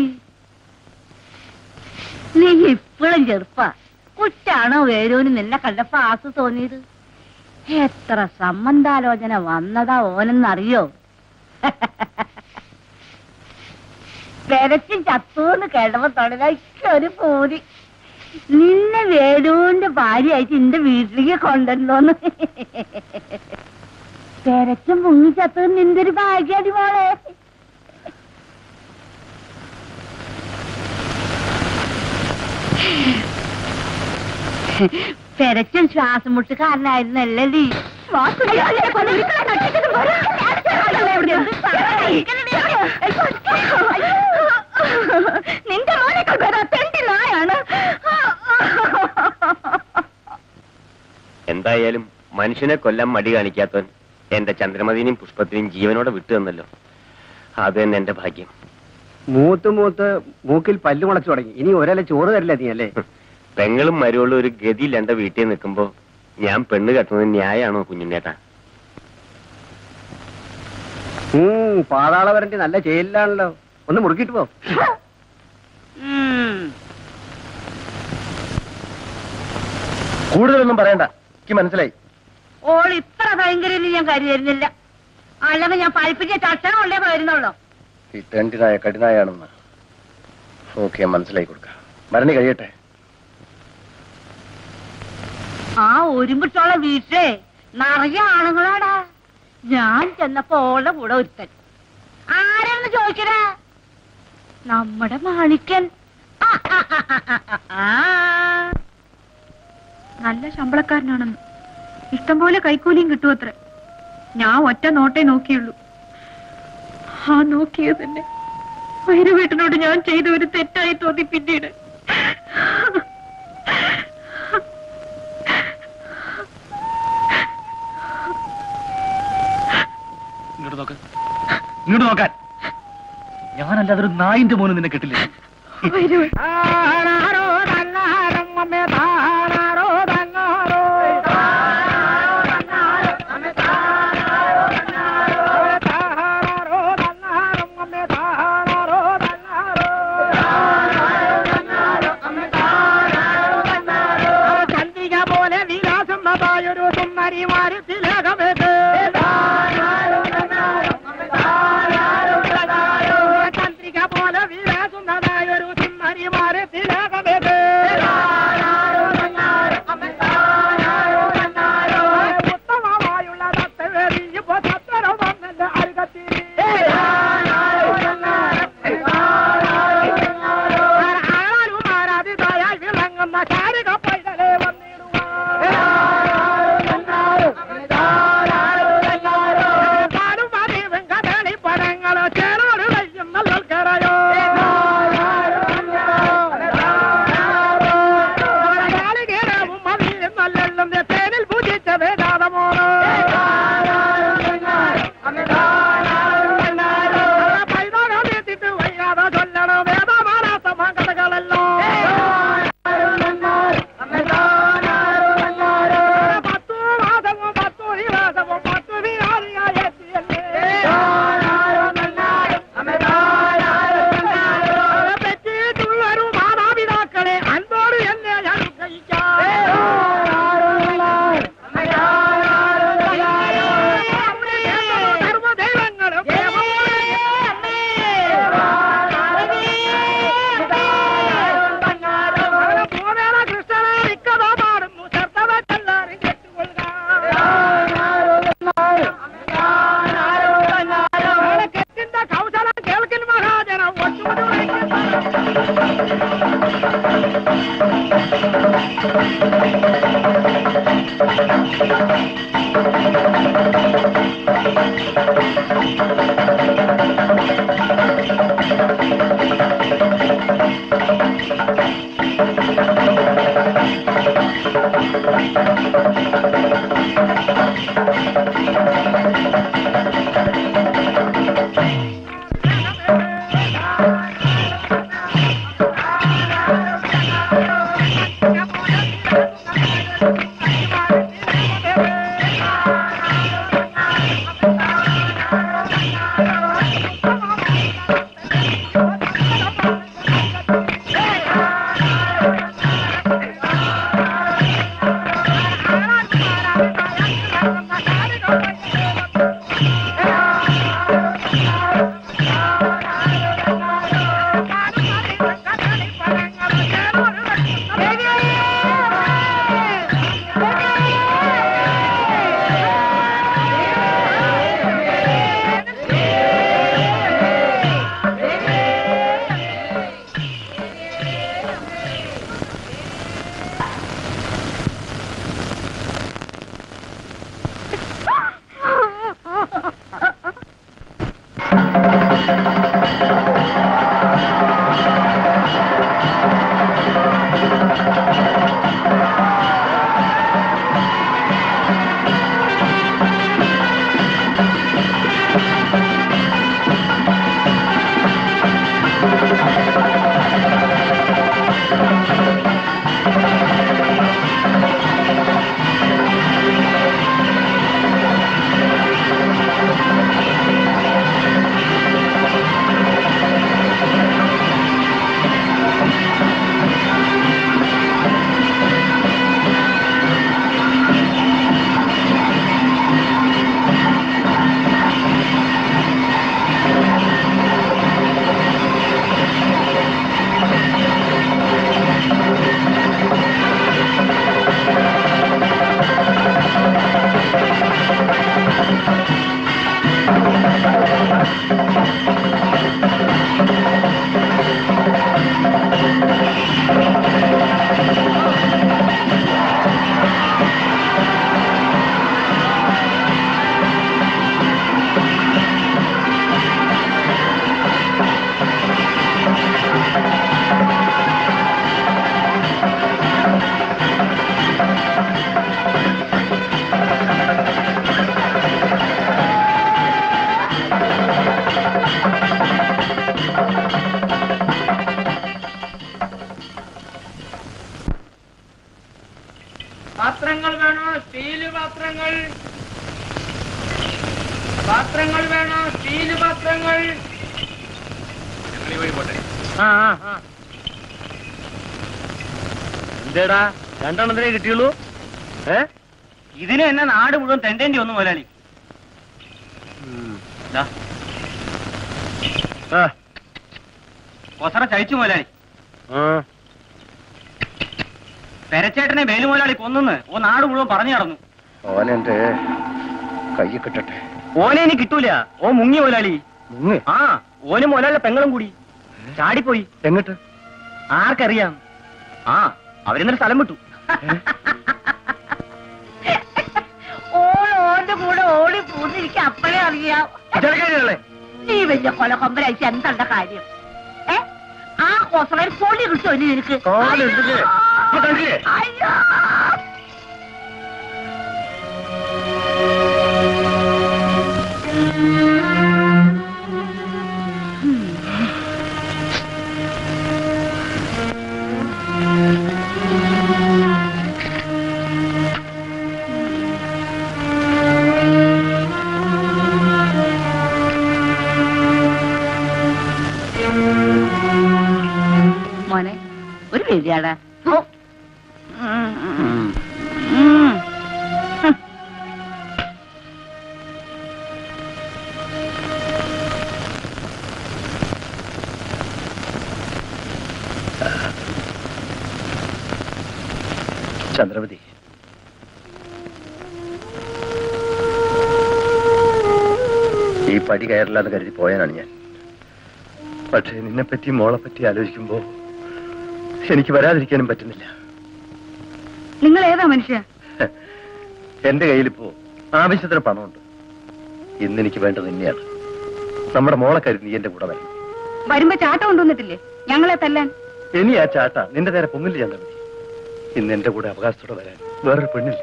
നീ ഇപ്പോഴും ചെറുപ്പ കുറ്റാണോ വേരൂന് നിന്നെ കണ്ടപ്പോ ആസ് തോന്നിയത് എത്ര സംബന്ധാലോചന വന്നതാ ഓനെന്നറിയോ പെരച്ചും ചത്തൂന്ന് കേട്ടപ്പോ തൊടലൊക്കെ ഒരു പൂതി നിന്നെ വേലൂന്റെ ഭാര്യയായിട്ട് എന്റെ വീട്ടിലേക്ക് കൊണ്ടുവന്നോന്ന് പെരച്ചും മുങ്ങി ചത്തത് നിന്റെ ഒരു ഭാഗ്യടി മോളെ പെരച്ചും ശ്വാസം മുട്ടുകാരനായിരുന്നല്ലേ നീ നിന്റെ മോനേക്കാൾ പേര് തെണ്ടി നായാണ് എന്തായാലും മനുഷ്യനെ കൊല്ലാൻ മടി കാണിക്കാത്തവൻ എന്റെ ചന്ദ്രമതിനെയും പുഷ്പത്തിനെയും ജീവനോടെ വിട്ടു തന്നല്ലോ അത് തന്നെ എന്റെ ഭാഗ്യം മൂത്ത് മൂത്ത് മൂക്കിൽ പല്ല് മുളച്ചു തുടങ്ങി ഇനി ഒരല ചോറ് തരില്ല നീ അല്ലേ പെങ്ങളും മരുവളും ഒരു ഗതിയിൽ എന്റെ വീട്ടിൽ നിൽക്കുമ്പോ ഞാൻ പെണ്ണ് കെട്ടുന്നത് ന്യായാണോ കുഞ്ഞുണ്ണേട്ടാ ഉം പാതാള വരണ്ടി നല്ല ചെയ്യലാണല്ലോ ഒന്ന് മുറുക്കിട്ട് പോ കൂടുതലൊന്നും പറയണ്ട എനിക്ക് മനസ്സിലായി ഓൾ ഇത്ര ഭയങ്കര ഞാൻ കരുതരുന്നില്ല അല്ലെങ്കിൽ ഞാൻ പഴിപ്പിച്ച ചട്ടണം ഉള്ളേ പോയിരുന്നുള്ളൂ ഈ തെണ്ടിനായ കഠിനായാണെന്ന് ഓക്കെ മനസ്സിലാക്കി കൊടുക്കാം മരണി കഴിയട്ടെ ആ ഒരുമ്പിട്ടുള്ള വീട്ടിലെ നിറയെ ആണുങ്ങളാടാ ഞാൻ ചെന്നപ്പോ ഓളുടെ കൂടെ ഒരുത്തൻ ആരാന്ന് ചോദിക്കടാ നമ്മുടെ മാണിക്കൻ ആ, ആ, ആ, ആ, ആ, ആ. നല്ല ശമ്പളക്കാരനാണെന്ന് ഇഷ്ടംപോലെ കൈക്കൂലിയും കിട്ടുമത്ര ഞാൻ ഒറ്റ നോട്ടേ നോക്കിയുള്ളൂ ആ നോക്കിയത് തന്നെ വൈര വീട്ടിനോട് ഞാൻ ചെയ്ത ഒരു തെറ്റായി തോന്നി പിന്നീട് ഇങ്ങോട്ട് നോക്ക് ഇങ്ങോട്ട് നോക്കാൻ ഞാനല്ലാതെ ഒരു നായിന്റെ മോന് നിന്നെ കിട്ടില്ല വൈര ചന്ദ്രിക പോലെ വിലാസം നതായൊരു സുന്ദരി മാരുത്തിലകമേത് ചന്ദ്രിക പോലെ വിലാസം നതായൊരു സുന്ദരി മാരുത്തിലകമേത് ഉത്തമമായുള്ള തത്വ സത്തരം വന്നല്ല അരുകത്തി ആരും ആരാധിതായാൽ വിളങ്ങുന്ന ശാരിക പൈതലേ പടങ്ങളോ ചേരോട് വയ്യും നല്ലൽക്കറയോ നാളികേരവും മതിയും നല്ലെല്ലും തേനിൽ പൂജിച്ച വേദാതമോനോ പൈതകം എത്തിട്ട് വയ്യാതെ ചൊല്ലണോ വേദമാനാത്ത മംഗളകളല്ലോ പത്തു മാസവും പത്തു ദിവസവും പത്തു വിഹാരിയായി എത്തിയല്ലേ പറ്റിയിട്ടുള്ളൊരു മാതാപിതാക്കളെ അൻപോട് എന്നെ അനുഗ്രഹിക്കാം സർവദൈവങ്ങളും പൂവേള കൃഷ്ണനെ ഇക്കഥ പാടുന്നു ശർത്തവ ചെല്ലാരും കെട്ടിന്റെ കൗശലം കേൾക്കിൽ മഹാജനം ഒറ്റുമുടി ആ പാത്രങ്ങൾ വേണോ സ്റ്റീല് പാത്രങ്ങൾ പാത്രങ്ങൾ വേണോ സ്റ്റീല് പാത്രങ്ങൾ ആ ആ ആ എന്തേടാ രണ്ടെണ്ണത്തിനേ കിട്ടിയുള്ളൂ ഏ ഇതിന് എന്നെ നാട് മുഴുവൻ തെണ്ടേണ്ടി വന്നു മുതലാളി ദാ, ആ കൊസറ ചഴിച്ചു മുതലാളി ആ പെരച്ചേട്ടനെ വേലു മുതലാളി കൊന്നെന്ന് ഓ നാട് മുഴുവൻ പറഞ്ഞു നടന്നു ഓനെന്റെ കൈ കിട്ടട്ടെ ഓനെ ഇനി കിട്ടൂല ഓ മുങ്ങി മുതലാളി മുങ്ങ് ആ ഓനും മുതലാളിയുടെ പെങ്ങളും കൂടി ചാടിപ്പോയി എങ്ങട്ട് ആർക്കറിയാം ആ അവരിന്നൊരു സ്ഥലം വിട്ടു ഓൾ ഓന്റെ കൂടെ ഓടി പോന്നിരിക്കും അപ്പഴേ അറിയാം നീ വലിയ കൊല കൊമ്പരഴിച്ച് എന്താ കാര്യം ഏ ആ കൊസറയിൽ പൊളി കിട്ടുമോ ഇനി നിനക്ക് കാല് എടുക്ക്. ഇപ്പൊ കണ്ടില്ലേ? അയ്യോ മോനെ ഒരു പേടിയാടാ ഓ ഉം, ഉം, ഉം. ഹും. ചന്ദ്രവതി ഈ പടി കയറില്ലാന്ന് കരുതി പോയാനാണ് ഞാൻ പക്ഷേ നിന്നെപ്പറ്റി മോളെ പറ്റി ആലോചിക്കുമ്പോ എനിക്ക് വരാതിരിക്കാനും പറ്റുന്നില്ല നിങ്ങൾ ഏതാ മനുഷ്യ എന്റെ കയ്യിലിപ്പോ ആവശ്യത്തിന് പണമുണ്ട് ഇന്ന് എനിക്ക് വേണ്ടത് നിന്നെയാണ് നമ്മുടെ മോളെ കരുതി നീ എന്റെ കൂടെ വരണം വരുമ്പോ ചാട്ട കൊണ്ടുവന്നിട്ടില്ലേ ഞങ്ങളെ തല്ലാൻ ഇനി ആ ചാട്ട നിന്റെ നേരെ പൊങ്ങില്ല ചന്ദ്രവതി ഇന്ന് എന്റെ കൂടെ അവകാശത്തോടെ വരാൻ വേറൊരു പെണ്ണില്ല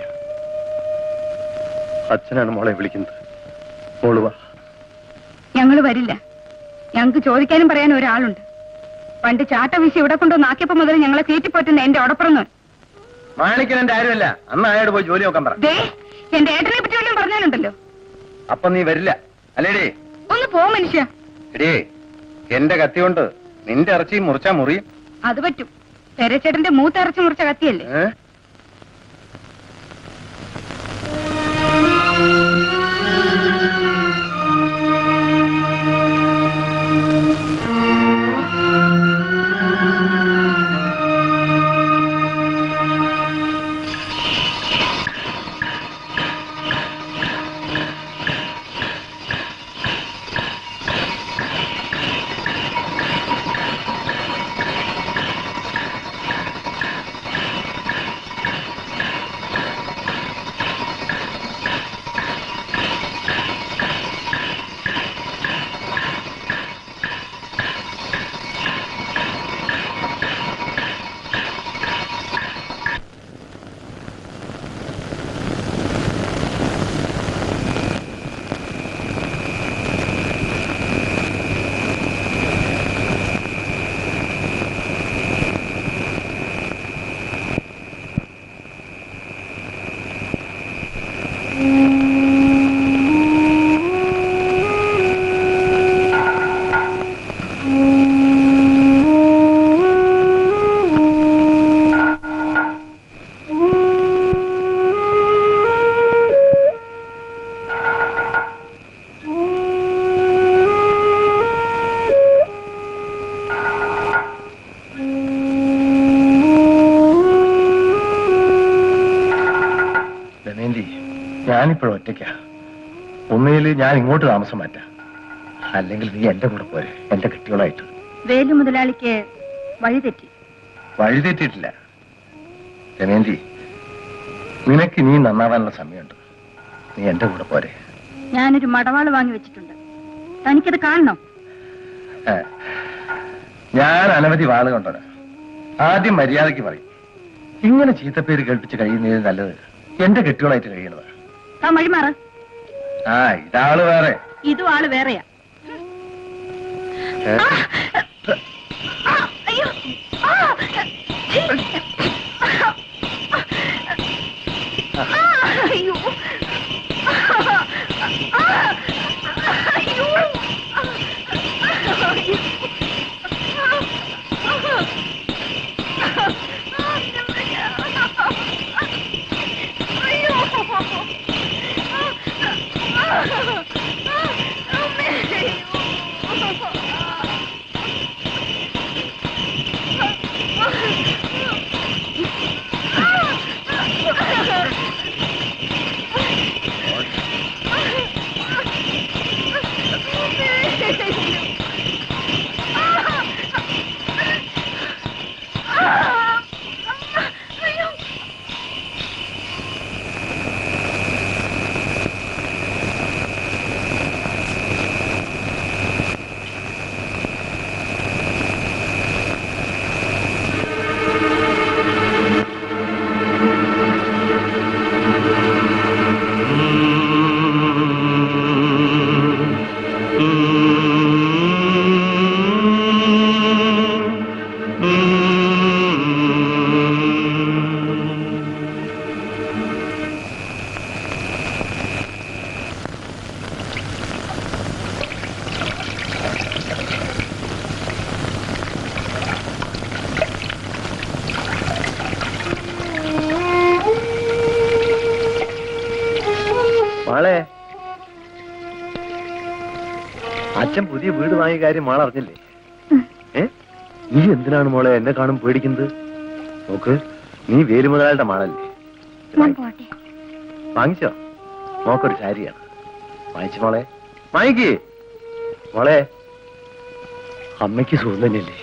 അച്ഛനാണ് മോളെ വിളിക്കുന്നത് മോള് വാ ഞങ്ങൾ വരില്ല ഞങ്ങൾക്ക് ചോദിക്കാനും പറയാനും ഒരാളുണ്ട് പണ്ട് ചാട്ട വീശി ഇവിടെ കൊണ്ടുവന്നാക്കിയപ്പോ മുതൽ ഞങ്ങളെ തീറ്റിപ്പോറ്റുന്ന എന്റെ ഉടപ്പുറന്നു മാണിക്കൻ എന്റെ ആരുമല്ല അന്ന് അയാളോട് പോയി ജോലി നോക്കാൻ പറ ദേ എന്റെ ഏട്ടനെ പറ്റി വല്ലതും പറഞ്ഞാലുണ്ടല്ലോ അപ്പൊ നീ വരില്ല അല്ലേടേ ഒന്ന് പോ മനുഷ്യ എടേ എന്റെ കത്തി കൊണ്ട് നിന്റെ ഇറച്ചി മുറിച്ചാ മുറിയും അത് പറ്റും പെരച്ചേട്ടന്റെ മൂത്തറച്ച് മുറിച്ച കത്തിയല്ലേ ഏ? ഞാനിപ്പോഴും ഒറ്റയ്ക്കാ ഒന്നുകിൽ ഞാൻ ഇങ്ങോട്ട് താമസം മാറ്റാം അല്ലെങ്കിൽ നീ എന്റെ കൂടെ പോരെ എന്റെ കെട്ടിയോളായിട്ട് വേലു മുതലാളിക്ക് വഴിതെറ്റി വഴിതെറ്റിയിട്ടില്ല ദമയന്തി നിനക്ക് നീ നന്നാവാനുള്ള സമയമുണ്ട് നീ എന്റെ കൂടെ പോരെ ഞാനൊരു മടവാള് വാങ്ങി വെച്ചിട്ടുണ്ട് തനിക്കത് കാണണം ഏ, ഞാൻ അനവധി വാള് കൊണ്ടത് ആദ്യം മര്യാദയ്ക്ക് പറയും ഇങ്ങനെ ചീത്തപ്പേര് കേൾപ്പിച്ച് കഴിയുന്നതിന് നല്ലത് എന്റെ കെട്ടിയോളായിട്ട് കഴിയണത് താൻ വഴിമാറ് ആ ഇതാള് വേറെ ഇതും ആള് വേറെയാ ഏ? ആ, അയ്യോ ആ, ആ, അയ്യോ ആ, അയ്യോ മാളെ അച്ഛൻ പുതിയ വീട് വാങ്ങിയ കാര്യം മാള അറിഞ്ഞില്ലേ ഏ നീ എന്തിനാണ് മോളെ എന്നെ കാണും പേടിക്കുന്നത് നോക്ക് നീ വേലുമുതലാളുടെ മാളല്ലേ ഞാൻ പോട്ടെ വാങ്ങിച്ചോ മോക്കൊരു സാരിയാണ് വാങ്ങിച്ചു മോളെ വാങ്ങിക്ക് മോളെ അമ്മയ്ക്ക് സുഖം തന്നെയല്ലേ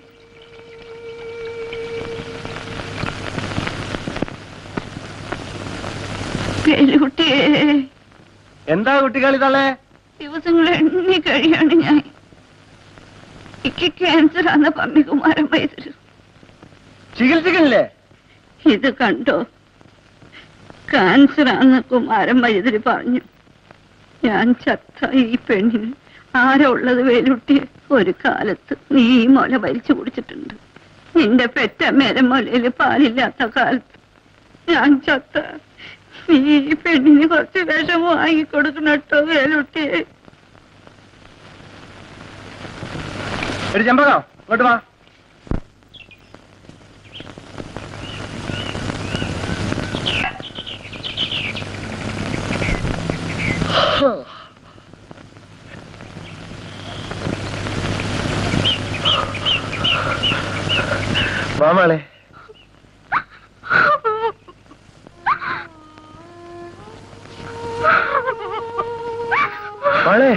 പേരുകുട്ടിയെ എന്താ കുട്ടികളി തള്ളേ ദിവസങ്ങൾ എണ്ണി കഴിയാണ് ഞാൻ എനിക്ക് ക്യാൻസർ ആന്ന് പറഞ്ഞു കുമാരൻ വൈദ്യര് ചികിത്സിക്കണില്ലേ ഇത് കണ്ടോ ക്യാൻസർ ആന്ന് കുമാരൻ വൈദ്യര് പറഞ്ഞു ഞാൻ ചത്ത ഈ പെണ്ണിന് ആരാ ഉള്ളത് വേലുട്ടിയെ ഒരു കാലത്ത് നീ ഈ മുല വലിച്ചു കുടിച്ചിട്ടുണ്ട് നിന്റെ പെറ്റമ്മേരെ മുലയില് പാലില്ലാത്ത കാലത്ത് ഞാൻ ചത്ത നീ ഈ പെണ്ണിന് കുറച്ച് വിഷം വാങ്ങിക്കൊടുക്കണം കേട്ടോ വേലുട്ടിയെ ഒരു ചെമ്പകോ ഇങ്ങോട്ട് വാ മാമാളെ മാളെ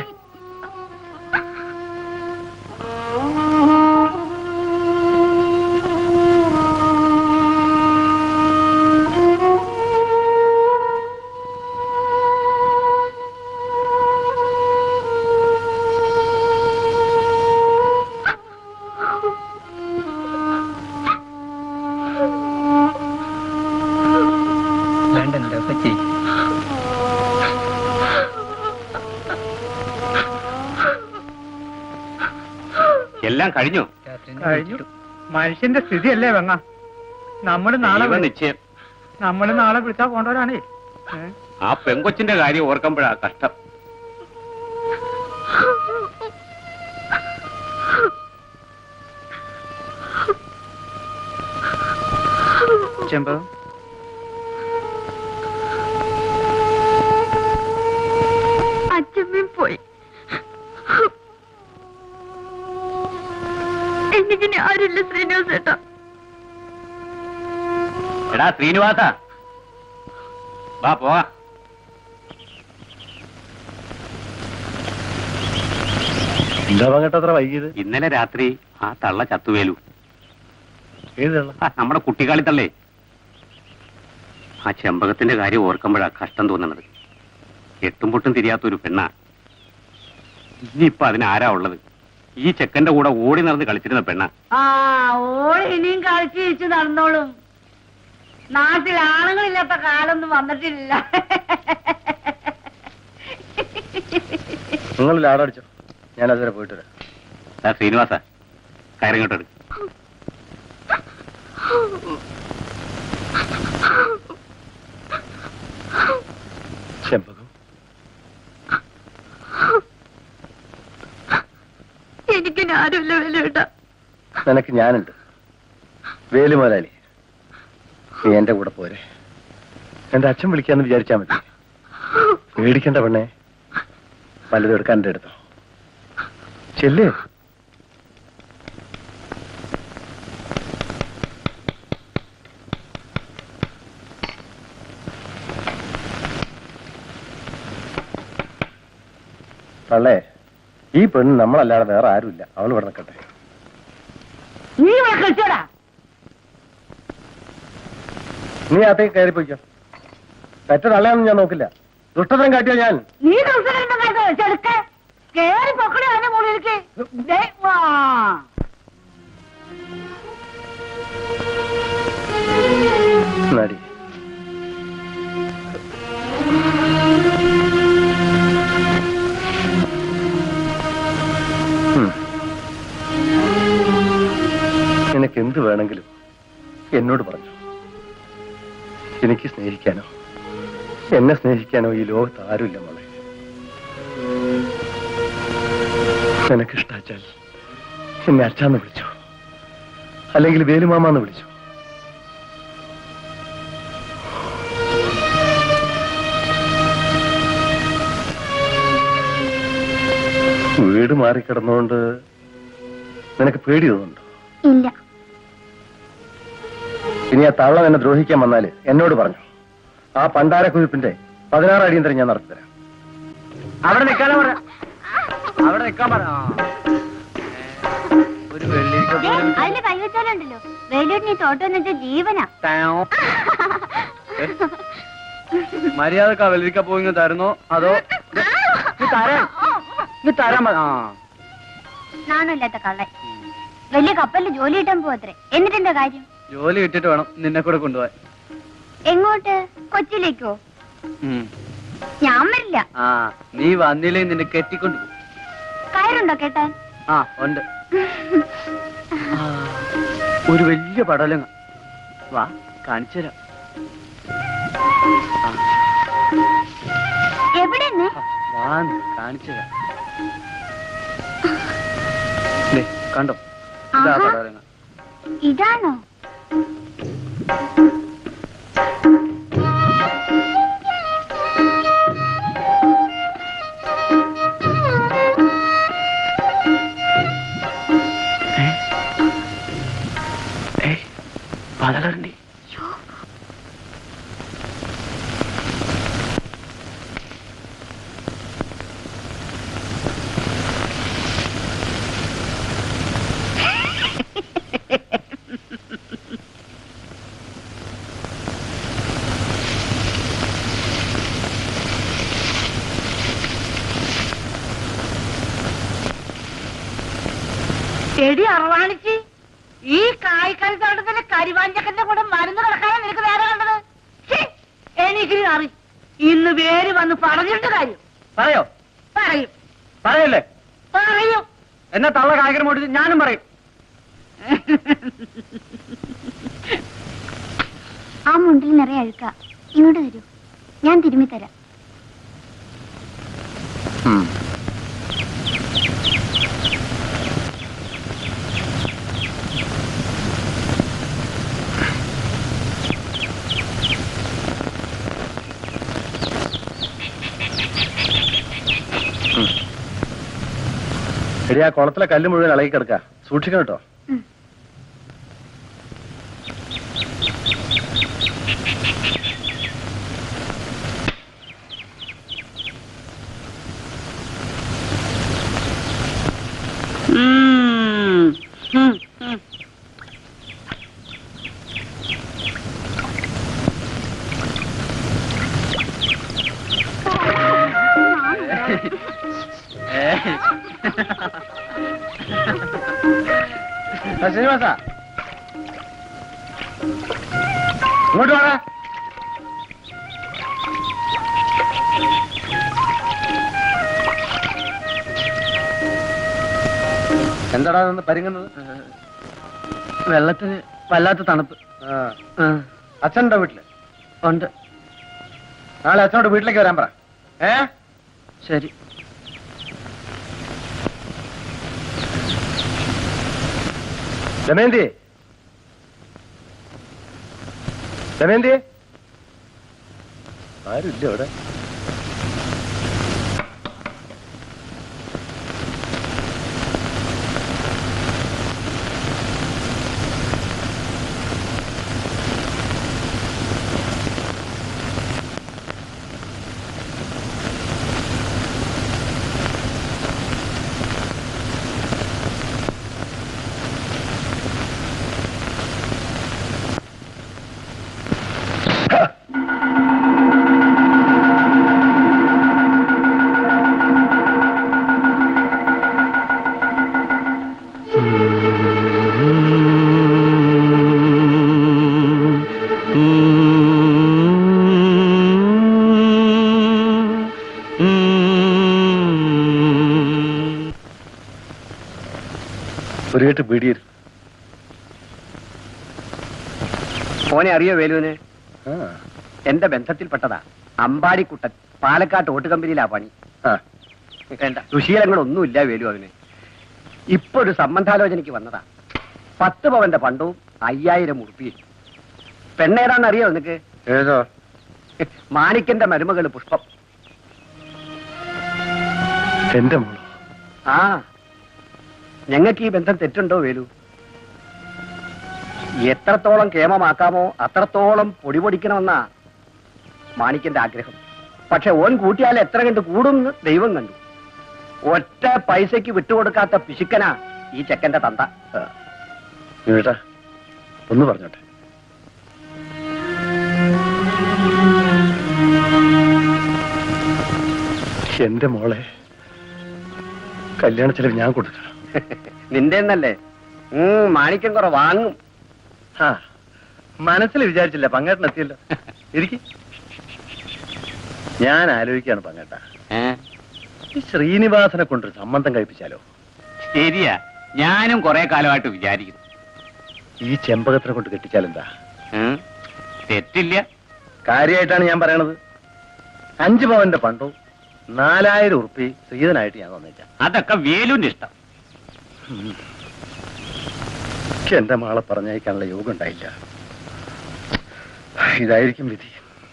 വേണ്ടല്ലോ പറ്റി എല്ലാം കഴിഞ്ഞു കഴിഞ്ഞു മനുഷ്യന്റെ സ്ഥിതിയല്ലേ വെങ്ങ നമ്മള് നാളെ ദൈവ നിശ്ചയം നമ്മള് നാളെ വിളിച്ചാ പോണ്ടവരാണേ ഏ? ആ പെങ്കൊച്ചിന്റെ കാര്യം ഓർക്കുമ്പോഴാ കഷ്ടം ചെമ്പ് അച്ഛമ്മയും പോയി എനിക്കിനി ആരില്ല ശ്രീനിവാസ് ചേട്ടാ എടാ ശ്രീനിവാസ വാ പോവാ എന്താ പങ്കട്ടത്ര വൈകിയത് ഇന്നലെ രാത്രി ആ തള്ള ചത്തുവേലു ഏത് തള്ള ആ, നമ്മുടെ കുട്ടിക്കാളി തള്ളേ ആ ചെമ്പകത്തിന്റെ കാര്യം ഓർക്കുമ്പോഴാ കഷ്ടം തോന്നുന്നത് എട്ടും പൊട്ടും തിരിയാത്തൊരു പെണ്ണാ ഇനിയിപ്പൊ അതിനാരാ ഉള്ളത് ഈ ചെക്കന്റെ കൂടെ ഓടി നടന്ന് കളിച്ചിരുന്ന പെണ്ണാ ആ ഓള് ഇനിയും കളിച്ച് ചിരിച്ച് നടന്നോളും നാട്ടിൽ ആണുങ്ങളില്ലാത്ത കാലൊന്നും വന്നിട്ടില്ല നിങ്ങൾ ലാടടിച്ചോ ഞാൻ അതുവരെ പോയിട്ട് വരാം ആ ശ്രീനിവാസ കയറിങ്ങോട്ട് എടുക്കും ചെമ്പകം എനിക്ക് ആരുമില്ല വിലയിട്ട നിനക്ക് ഞാനുണ്ട് വേലു മുതലാളി നീ എന്റെ കൂടെ പോരെ എന്റെ അച്ഛൻ വിളിക്കാന്ന് വിചാരിച്ചാ മതി പേടിക്കണ്ട പെണ്ണേ പലതും എടുക്കാൻ എന്റെ അടുത്തോ ചെല്ലേ പള്ളേ ഈ പെണ്ണ് നമ്മളല്ലാതെ വേറെ ആരുമില്ല അവൾ ഇവിടെ നിൽക്കട്ടെ നീ ഇവിടെ കളിച്ചോടാ നീ അകത്തേക്ക് കയറി പോയിക്കോ പറ്റ തള്ളയാണെന്ന് ഞാൻ നോക്കില്ല ദുഷ്ടതരം കാട്ടിയോ ഞാൻ നീ ദിവസം ചെടുക്ക കേറി പൊക്കടി അതിന്റെ മുകളിലേക്ക് ദേ, വാ. നടി ഉം. നിനക്ക് എന്ത് വേണമെങ്കിലും എന്നോട് പറഞ്ഞു എനിക്ക് സ്നേഹിക്കാനോ എന്നെ സ്നേഹിക്കാനോ ഈ ലോകത്ത് ആരുമില്ല മോളെ നിനക്കിഷ്ടാച്ചാൽ എന്നെ അച്ഛാന്ന് വിളിച്ചു അല്ലെങ്കിൽ വേലുമാമാന്ന് വിളിച്ചു വീട് മാറിക്കിടന്നുകൊണ്ട് നിനക്ക് പേടി തോന്നുന്നുണ്ടോ ഇല്ല ഇനി ആ തള്ള എന്നെ ദ്രോഹിക്കാൻ വന്നാല് എന്നോട് പറഞ്ഞു ആ പണ്ടാര കുതിപ്പിന്റെ പതിനാറ് അടിയന്തരം ഞാൻ നടത്തിത്തരാം അവിടെ നിൽക്കാനാ പറ അവിടെ നിൽക്കാൻ പറ ആ. ഒരു വെള്ളിരിക്ക പോലും അതിന് കൈവച്ചാലുണ്ടല്ലോ വേലൂരിന് തോട്ടം എന്ന് വെച്ചാൽ ജീവനാ താം. മര്യാദക്ക് ആ വെള്ളിരിക്ക പോയി തരുന്നോ അതോ ഇത് തരാൻ ഇത് തരാൻ പറ- ആ നാണമില്ലാത്ത കള്ളൻ വലിയ കപ്പലിൽ ജോലി കിട്ടാൻ പോവത്രേ എന്നിട്ടെന്താ കാര്യം ജോലി കിട്ടിട്ട് വേണം നിന്നെ കൂടെ കൊണ്ടുപോവാൻ എങ്ങോട്ട് കൊച്ചിയിലേക്കോ ഉം. ഞാൻ വരില്ല ആ നീ വന്നില്ലേ നിന്നെ കെട്ടിക്കൊണ്ടു പോകും കയറുണ്ടോ കേട്ടാൻ ആ ഉണ്ട് ആ, ഒരു വലിയ പടലങ്ങ വാ കാണിച്ചു തരാം എവിടെ നിന്ന് ആ, വാ കാണിച്ചു തരാം ദേ, കണ്ടോ ഇതാ ആഹാ. പടലങ്ങ ഇതാണോ പടലുണ്ട് എടി അറവാണിച്ച് ഈ കായ്ക്കറിത്തോട്ടത്തിലെ കരിവാഞ്ചക്കന്റെ കൂടെ മരുന്ന് കിടക്കാനാ നിനക്ക് നേരെ കണ്ടത് ഛീ, എനിക്ക് അറി ഇന്ന് പേര് വന്ന് പറഞ്ഞിട്ട് കാര്യം പറയോ പറയും പറയല്ലേ പറയും എന്നാ തള്ള കായ്ക്കറി മോട്ടി ഞാനും പറയും ആ മുണ്ടിൽ നിറയെ അഴുക്ക ഇങ്ങോട്ട് തരൂ ഞാൻ തിരുമ്മി തരാം എടി ആ കുളത്തിലെ കല്ല് മുഴുവൻ ഇളകി കിടക്ക സൂക്ഷിക്കണം കേട്ടോ ഉം. ഉം. ഉം, ഉം. ആ, ശ്രീനിവാസ ഇങ്ങോട്ട് വാടാ എന്താടാ നിന്ന് പരിങ്ങുന്നത് വെള്ളത്തിന് വല്ലാത്ത തണുപ്പ് ആ അച്ഛനുണ്ടോ വീട്ടില് ഉണ്ട് നാളെ അച്ഛനോട് വീട്ടിലേക്ക് വരാൻ പറ ഏ ശരി ദമയന്തി ദമയന്തി ആരുമില്ല ഇവിടെ ഒരു കേട്ട് പീടിയിരുന്നു ഓനെ അറിയോ വേലുവിന് ആ എന്റെ ബന്ധത്തിൽപ്പെട്ടതാ അമ്പാടിക്കുട്ടൻ പാലക്കാട്ട് ഓട്ടുകമ്പനിയിലാ പണി ആ വേണ്ട സുശീലങ്ങളൊന്നുമില്ല വേലു അവന് ഇപ്പൊ ഒരു സംബന്ധാലോചനയ്ക്ക് വന്നതാ പത്ത് പവന്റെ പണ്ടവും അയ്യായിരം ഉറുപ്പിയും പെണ്ണേതാന്ന് അറിയോ നിനക്ക് ഏതോ മാണിക്കന്റെ മരുമകള് പുഷ്പം എന്റെ മോളോ ആ ഞങ്ങൾക്ക് ഈ ബന്ധം തെറ്റുണ്ടോ വേലു എത്രത്തോളം കേമമാക്കാമോ അത്രത്തോളം പൊടി പൊടിക്കണമെന്നാ മാണിക്കന്റെ ആഗ്രഹം പക്ഷെ ഓൻ കൂട്ടിയാൽ എത്ര കണ്ട് കൂടുമെന്ന് ദൈവം കണ്ടു ഒറ്റ പൈസയ്ക്ക് വിട്ടുകൊടുക്കാത്ത പിശുക്കനാ ഈ ചെക്കന്റെ തന്ത കേട്ടാ ഒന്ന് പറഞ്ഞോട്ടെ എന്റെ മോളെ കല്യാണ ചെലവ് ഞാൻ കൊടുക്കണം നിന്റെ എന്നല്ലേ ഉം മാണിക്യം കുറെ വാങ്ങും ആ മനസ്സിൽ വിചാരിച്ചില്ല പങ്കേട്ടൻ എത്തിയല്ലോ ഇരിക്കി ഞാൻ ആലോചിക്കാണ് പങ്കേട്ട ഈ ശ്രീനിവാസനെ കൊണ്ടൊരു സംബന്ധം കഴിപ്പിച്ചാലോ ശരിയാ ഞാനും കുറെ കാലമായിട്ട് വിചാരിക്കുന്നു ഈ ചെമ്പകത്തിനെ കൊണ്ട് കെട്ടിച്ചാലെന്താ ഉം, തെറ്റില്ല കാര്യമായിട്ടാണ് ഞാൻ പറയണത് അഞ്ചു പവന്റെ പണ്ടവും നാലായിരം ഉറുപ്പി ശ്രീധനായിട്ട് ഞാൻ തന്നേക്കാം അതൊക്കെ വേലുവിന്റെ ഇഷ്ടം എനിക്ക് എന്റെ മാളെ പറഞ്ഞയക്കാനുള്ള യോഗം ഉണ്ടായില്ല ഇതായിരിക്കും വിധി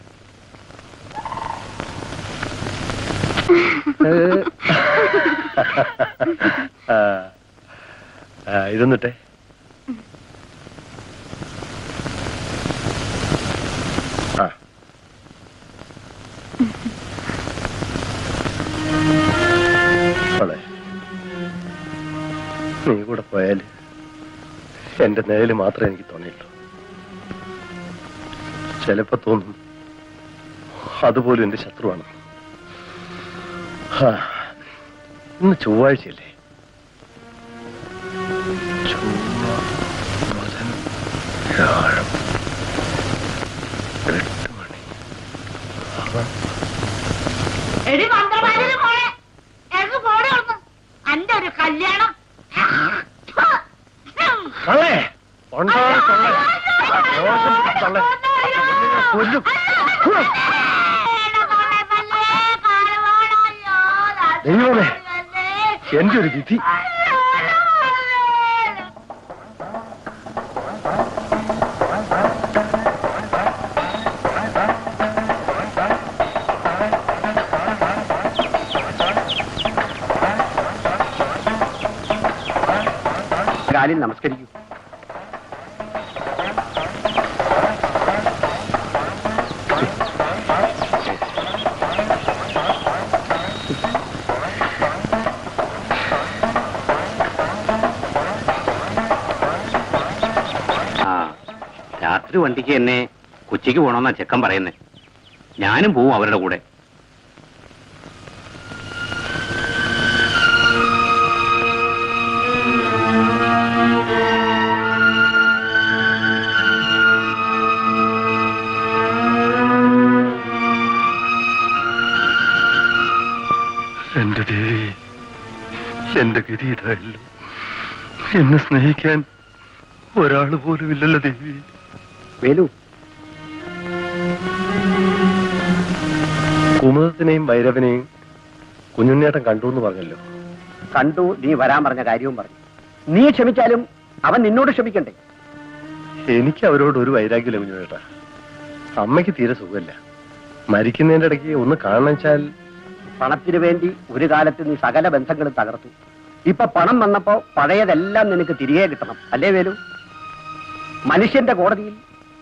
ആ, ആ, ഇതൊന്നിട്ടെ ആ മോളെ, നീ കൂടെ പോയാൽ എന്റെ നിഴല് മാത്രമേ എനിക്ക് തോന്നിയുള്ളൂ ചിലപ്പോ തോന്നും അതുപോലും എന്റെ ശത്രുവാണ് ഹാ, ഇന്ന് ചൊവ്വാഴ്ചയല്ലേ ചൊവ്വ, ബുധൻ, വ്യാഴം. എട്ട് മണി ആ, എടി മന്ത്രവാദിയുടെ മോളെ എനിക്ക് പോടി കൊടുന്നു അന്റെ ഒരു കല്യാണം കള്ളേ കൊണ്ടോളെ കൊള്ളേ ദോഷം പിടിച്ച കള്ളേ കൊല്ലും ദൈവമേ എന്റെ ഒരു വിധി കാലിൽ നമസ്കരിക്കൂ രാത്രി വണ്ടിക്ക് എന്നെ കൊച്ചിക്ക് പോകണമെന്നാ ചെക്കൻ പറയുന്നേ ഞാനും പോവും അവരുടെ കൂടെ എന്റെ ദേവി എന്റെ ഗതി ഇതായല്ലോ എന്നെ സ്നേഹിക്കാൻ ഒരാൾ പോലും ഇല്ലല്ലോ ദേവി വേലു കുമുദത്തിനെയും ഭൈരവനെയും കുഞ്ഞുണ്ണേട്ടൻ കണ്ടു എന്ന് പറഞ്ഞല്ലോ കണ്ടു നീ വരാൻ പറഞ്ഞ കാര്യവും പറഞ്ഞു നീ ക്ഷമിച്ചാലും അവൻ നിന്നോട് ക്ഷമിക്കണ്ടേ എനിക്ക് അവരോട് ഒരു വൈരാഗ്യമില്ല കുഞ്ഞുണ്ണേട്ട അമ്മയ്ക്ക് തീരെ സുഖമില്ല മരിക്കുന്നതിന്റെ ഇടയ്ക്ക് ഒന്ന് കാണണം വെച്ചാൽ പണത്തിന് വേണ്ടി ഒരു കാലത്ത് നീ സകല ബന്ധങ്ങളും തകർത്തു ഇപ്പൊ പണം വന്നപ്പോ പഴയതെല്ലാം നിനക്ക് തിരികെ കിട്ടണം അല്ലേ വേലു മനുഷ്യന്റെ കോടതിയിൽ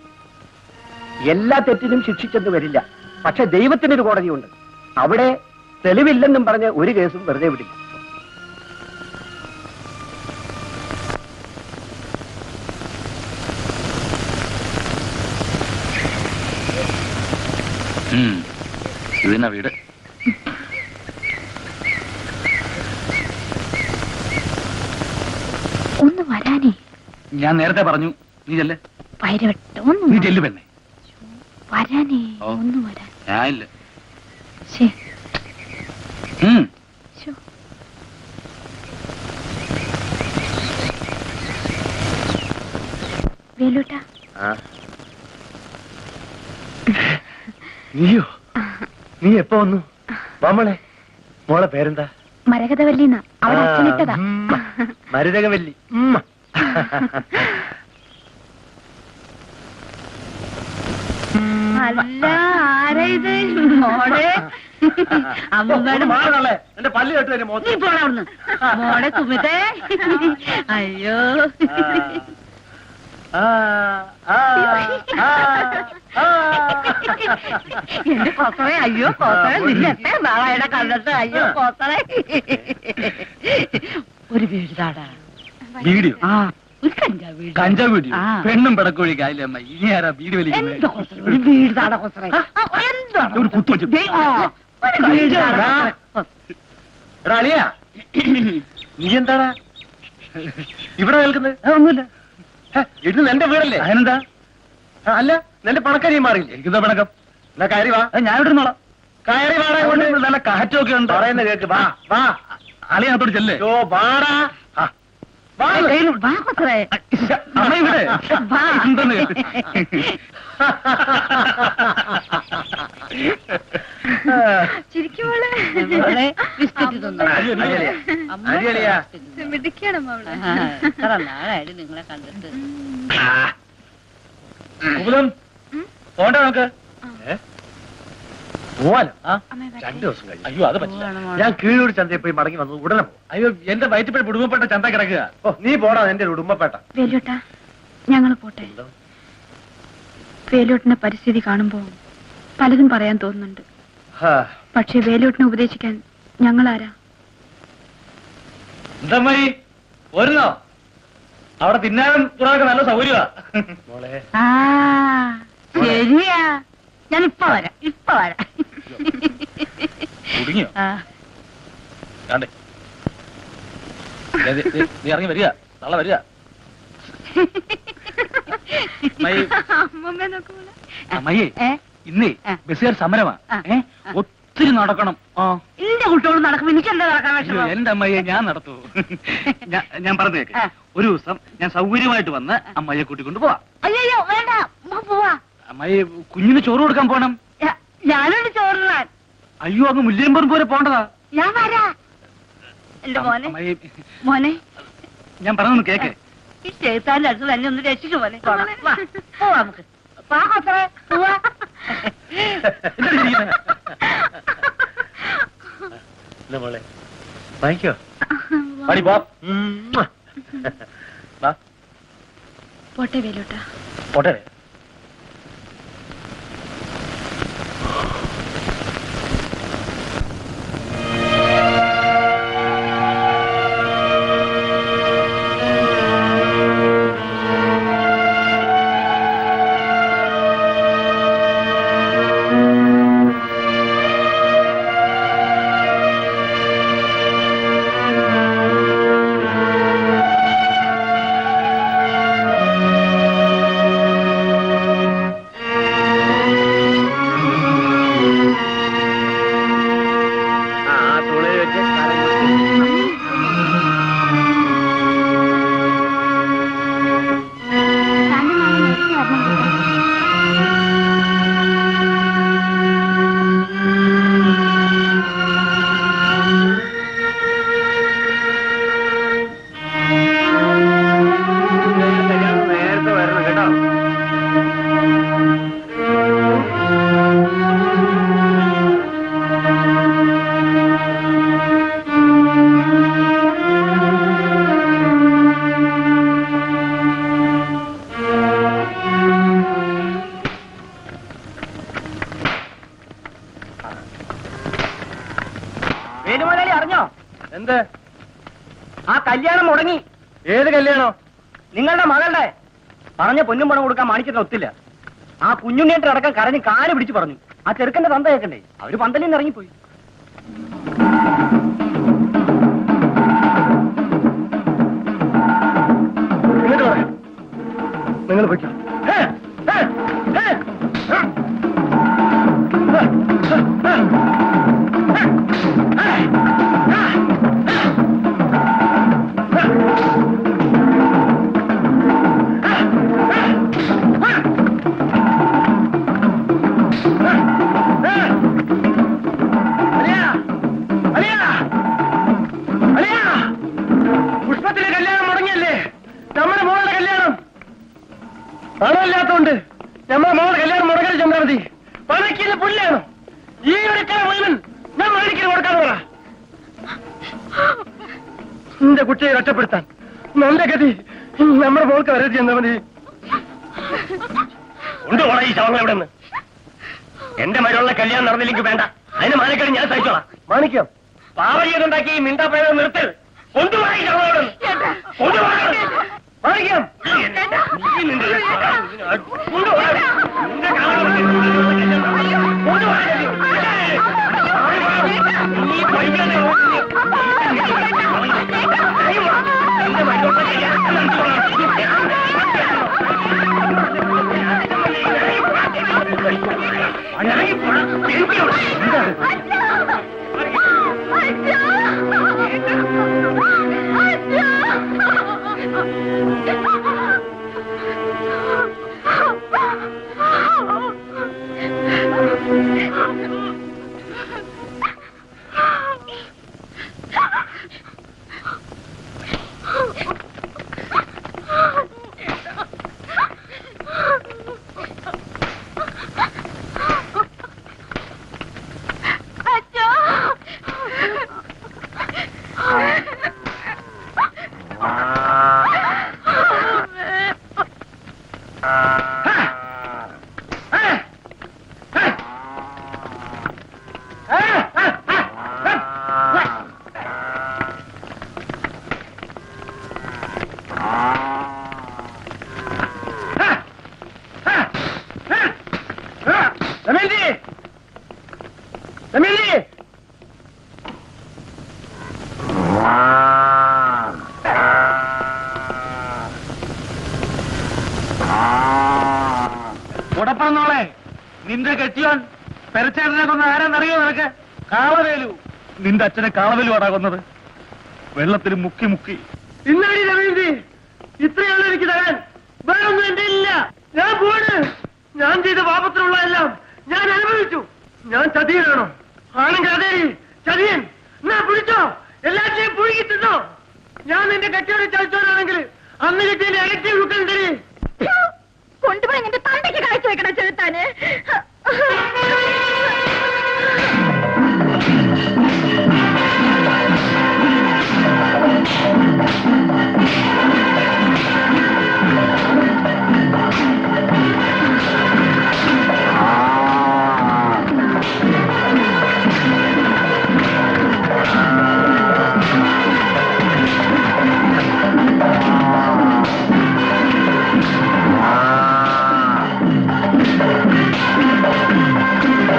എല്ലാ തെറ്റിനും ശിക്ഷിച്ചെന്ന് വരില്ല പക്ഷെ ദൈവത്തിനൊരു കോടതിയുണ്ട് അവിടെ തെളിവില്ലെന്നും പറഞ്ഞ് ഒരു കേസും വെറുതെ വിടില്ല ഇതിനാ വീട് ഒന്ന് വരാനേ ഞാൻ നേരത്തെ പറഞ്ഞു നീ ചെല്ലേ ഭൈരവട്ട ഒന്ന് നീ വാ. ചെല്ലു പെണ്ണെ വരാനേ ഓ. ഒന്ന് വരാൻ ഞാനില്ല ശേ ഉം. ശോ. വേലൂട്ടാ നീയോ നീ എപ്പോ വന്നു വാമളെ മോളെ പേരെന്താ മരകതവല്ലിന്ന അവൾ ആ, അച്ഛനിട്ടതാ ഉമ്മ. മരുതകവല്ലി ഉമ്മ. അല്ല ആരാ ഇത് മോളെ അമ്മൂമ്മയുടെ ഒന്ന് മാറ് തള്ളേ. എന്റെ പല്ല് കെട്ടു എന്റെ നീ മുഖത്ത് പോണ അവിടുന്ന് മോളെ സുമിതേ അയ്യോ ആ, ആ, ആ, ആ. എന്റെ കൊസറെ അയ്യോ കൊസറെ നിന്നെ എത്ര നാളായുടെ കണ്ടിട്ട് അയ്യോ കൊസറെ ഒരു വീട് താടാ വീഡിയോ ആ ഒരു കഞ്ചാവ് വീട് കഞ്ചാ വീഡിയോ ആ. പെണ്ണും പിടക്കോഴി കായില്ല അമ്മ ഇനി ആരാ വീട് വലിക്കുന്നത് എന്താ കൊസറെ ഒരു വീട് താടാ കൊസറെ എന്താണ് ഒരു കുത്തു വെച്ചു. ദേ, ആ, ഒരു വീട് താടാ എടാ അളിയാ നീ എന്താടാ ഇവിടെ നിൽക്കുന്നത് ഒന്നുമില്ല ഹെ, ഇത് നിന്റെ വീടല്ലേ അതിനെന്താ ആ, അല്ല നിന്റെ പണക്കരിയും മാറിയില്ലേ എനിക്കെന്താ പിണക്കം എന്നാ കയറി വാ അത് ഞാൻ ഇവിടെ ഇരുന്നോളാം കയറി വാടാ അതുകൊണ്ട് കൊണ്ട് നല്ല കാറ്റൊക്കെ ഉണ്ട് പറയുന്ന കേക്ക് വാ വാ അളിയകത്തോട് ചെല്ലേ യോ വാടാ ആ, വാ ഏയ്, ഏയ്, വാ കൊസറെ അമ്മ ഇവിടെ വാ. ഉണ്ടെന്ന് ചിരിക്കുമോളെ മോളെ ബിസ്ക്കറ്റ് തിന്നോ അടിയളിയാ. അമ്മ അടിയളിയാ. ബിസ്ക്കറ്റ് തിന്നോ. മിടുക്കിയാണ് അവളെ ആ, എത്ര നാളായിട്ട് നിങ്ങളെ കണ്ടിട്ട് കുമുദം പോണ്ട നമുക്ക് പോവാനോ ആ അമ്മ വരട്ടെ. രണ്ടു ദിവസം കഴിഞ്ഞു അയ്യോ അത് പറ്റില്ല പോവാണ് മോളെ. ഞാൻ കീഴൂർ ചന്തയിൽ പോയി മടങ്ങി വന്നു ഉടനെ പോ അയ്യോ എന്റെ വയറ്റിപ്പോയി കുടുംബപ്പെട്ട ചന്ത കിടക്കുക ഓ നീ പോടാ എന്റെ ഒരു ഉടുമ്പപ്പേട്ട വേലൂട്ടാ ഞങ്ങൾ പോട്ടെ വേലൂട്ടിന്റെ പരിസ്ഥിതി കാണുമ്പോ പലതും പറയാൻ തോന്നുന്നുണ്ട് ഹാ, പക്ഷേ വേലൂട്ടിനെ ഉപദേശിക്കാൻ ഞങ്ങളാരാ എന്തമ്മായി പോരുന്നോ അവിടെ തിന്നാനും തുറന്നൊക്കെ നല്ല സൗകര്യമാ മോളെ ആ ശരിയാ ഞാൻ ഇപ്പൊ വരാം ഇപ്പൊ വരാം കുടുങ്ങിയോ ആ കാണ്ടേ ദേ, ദേ, ദേ, നീ ഇറങ്ങി വരിക നാളെ വരിക അമ്മായി അമ്മമ്മ നോക്കുമോളെ അമ്മയെ ഏ ഇന്നേ ആ. ബസ്സുകാർ സമരമാ ആ. ഏ ഒത്തിരി നടക്കണം ആ എന്റെ കുട്ടിയോട് നടക്കും എനിക്കെന്താ നടക്കാൻ അയ്യോ, വിഷമം എന്റെ അമ്മയെ ഞാൻ നടത്തൂ ഞാൻ ഞാൻ പറഞ്ഞു കേക്ക് ആ. ഒരു ദിവസം ഞാൻ സൗകര്യമായിട്ട് വന്ന് അമ്മയെ കൂട്ടിക്കൊണ്ട് പോവാം അയ്യോ വേണ്ട ഉമ്മ പോവാ അമ്മയെ കുഞ്ഞിന് ചോറ് കൊടുക്കാൻ പോണം ഞാ- ഞാനോട് ചോറിനാൻ അയ്യോ അങ്ങ് മുല്ലിയമ്പുറം പോലെ പോണ്ടതാ ഞാൻ വരാ എന്റെ മോനെ അമ്മയെ മോനെ ഞാൻ പറഞ്ഞു കേക്ക് ഈ ചേത്താന്റെ അടുത്ത് തന്നെ ഒന്ന് രക്ഷിച്ചു മോനെ വാ പോവാ നമുക്ക് വാ കൊച്ചറേ പോവാ എന്താ ചിരിക്കുന്നെ? എന്നാ മോളെ വാങ്ങിക്കോ പാടി പോ ഉമ്മ. വാ, പോട്ടെ വേലൂട്ടാ പോട്ടെ കല്യാണം മുടങ്ങി ഏത് കല്യാണോ നിങ്ങളുടെ മകളുടെ പറഞ്ഞ പൊന്നും പണം കൊടുക്കാൻ മാണിക്കുന്ന ഒത്തില്ല ആ കുഞ്ഞുണ്ണിയുടെ അടക്കം കരഞ്ഞ് കാല് പിടിച്ചു പറഞ്ഞു ആ ചെറുക്കന്റെ തന്ത കേൾക്കണ്ടേ അവര് പന്തലിൽ നിന്ന് ഇറങ്ങിപ്പോയി ഇങ്ങോട്ട് പറ നിങ്ങൾ പൊയ്ക്കോ ഹേ, ഹേ, ഹേ. അലിയാ, അലിയാ, അലിയാ. പുഷ്പത്തിലെ കല്യാണം മുടങ്ങിയല്ലേ നമ്മുടെ മോളുടെ കല്യാണം പണമില്ലാത്തോണ്ട് നമ്മുടെ മോളുടെ കല്യാണം മുടങ്ങൽ ചെന്നാൽ മതി പണക്കിന് പുല്ലാണ് ഈ എടുക്കാൻ മുഴുവൻ ഞാൻ മേടിക്കൽ കൊടുക്കാന്ന് പറ എന്റെ കുട്ടിയെ രക്ഷപ്പെടുത്താൻ നല്ല ഗതി നമ്മുടെ മോൾക്ക് വരരുത് ചെന്നാൽ മതി കൊണ്ടുപോണ ഈ ശവങ്ങൾ എവിടെ നിന്ന് എന്റെ മരുള്ള കല്യാണം നടന്നില്ലെങ്കിൽ വേണ്ട അതിന് മാനക്കേട് ഞാൻ സഹിച്ചോളാം മാണിക്യം പാവയ്യതുണ്ടാക്കി ഈ മിണ്ടാ പ്രയോഗം നിർത്ത് കൊണ്ടുപോണ ഈ ശവങ്ങൾ എവിടെ നിന്ന് കൊണ്ടുപോകണം മാണിക്യം നീ നിന്റെ കൊണ്ടുപോകണം നിന്റെ കാലം കൊണ്ടുപോകണം നീ പയ്യനെ എന്റെ മരുള്ള കല്യാണം രമേശി രമേശി ഉടപ്പന്നോളെ നിന്റെ കെട്ടിയോൻ പെരച്ചേട്ടനെ കൊന്ന ആരെന്നറിയോ നിനക്ക് കാളവേലു നിന്റെ അച്ഛനെ കാളവേലു ആടാ കൊന്നത് വെള്ളത്തിൽ മുക്കി മുക്കി ഇന്നാടി രമേശി ഇത്രയാണ് എനിക്ക് തരാൻ വേറൊന്നും എന്റെ ഇല്ല ഞാൻ പോണ് ഞാൻ ചെയ്ത പാപത്തിലുള്ള എല്ലാം ഞാൻ അനുഭവിച്ചു ഞാൻ ചതിയനാണോ ആണെങ്കിൽ അതേ ചതിയൻ എന്നാ പിടിച്ചോ എല്ലാറ്റിനെയും പുഴുകി തിന്നോ ഞാൻ നിന്റെ കെട്ടിയോടെ ചതിച്ചോനാണെങ്കിൽ അന്ന് കിട്ടിയ ഇലക്ട്രി വിൽക്കണ്ടേ കൊണ്ടുപോയി നിന്റെ തണ്ടയ്ക്ക് കാഴ്ച വെക്കണ ചെറുത്താന് ആ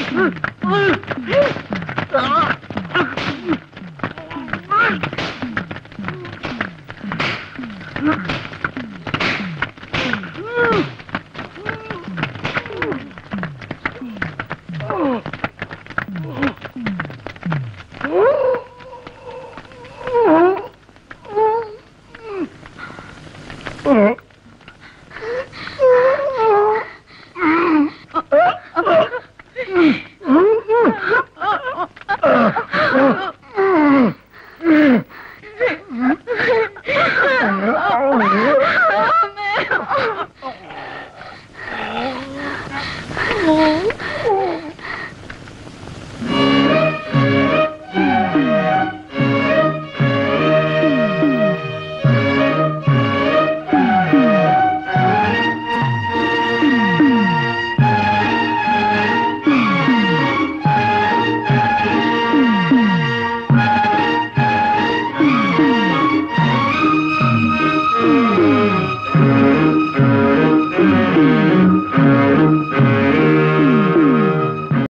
ആ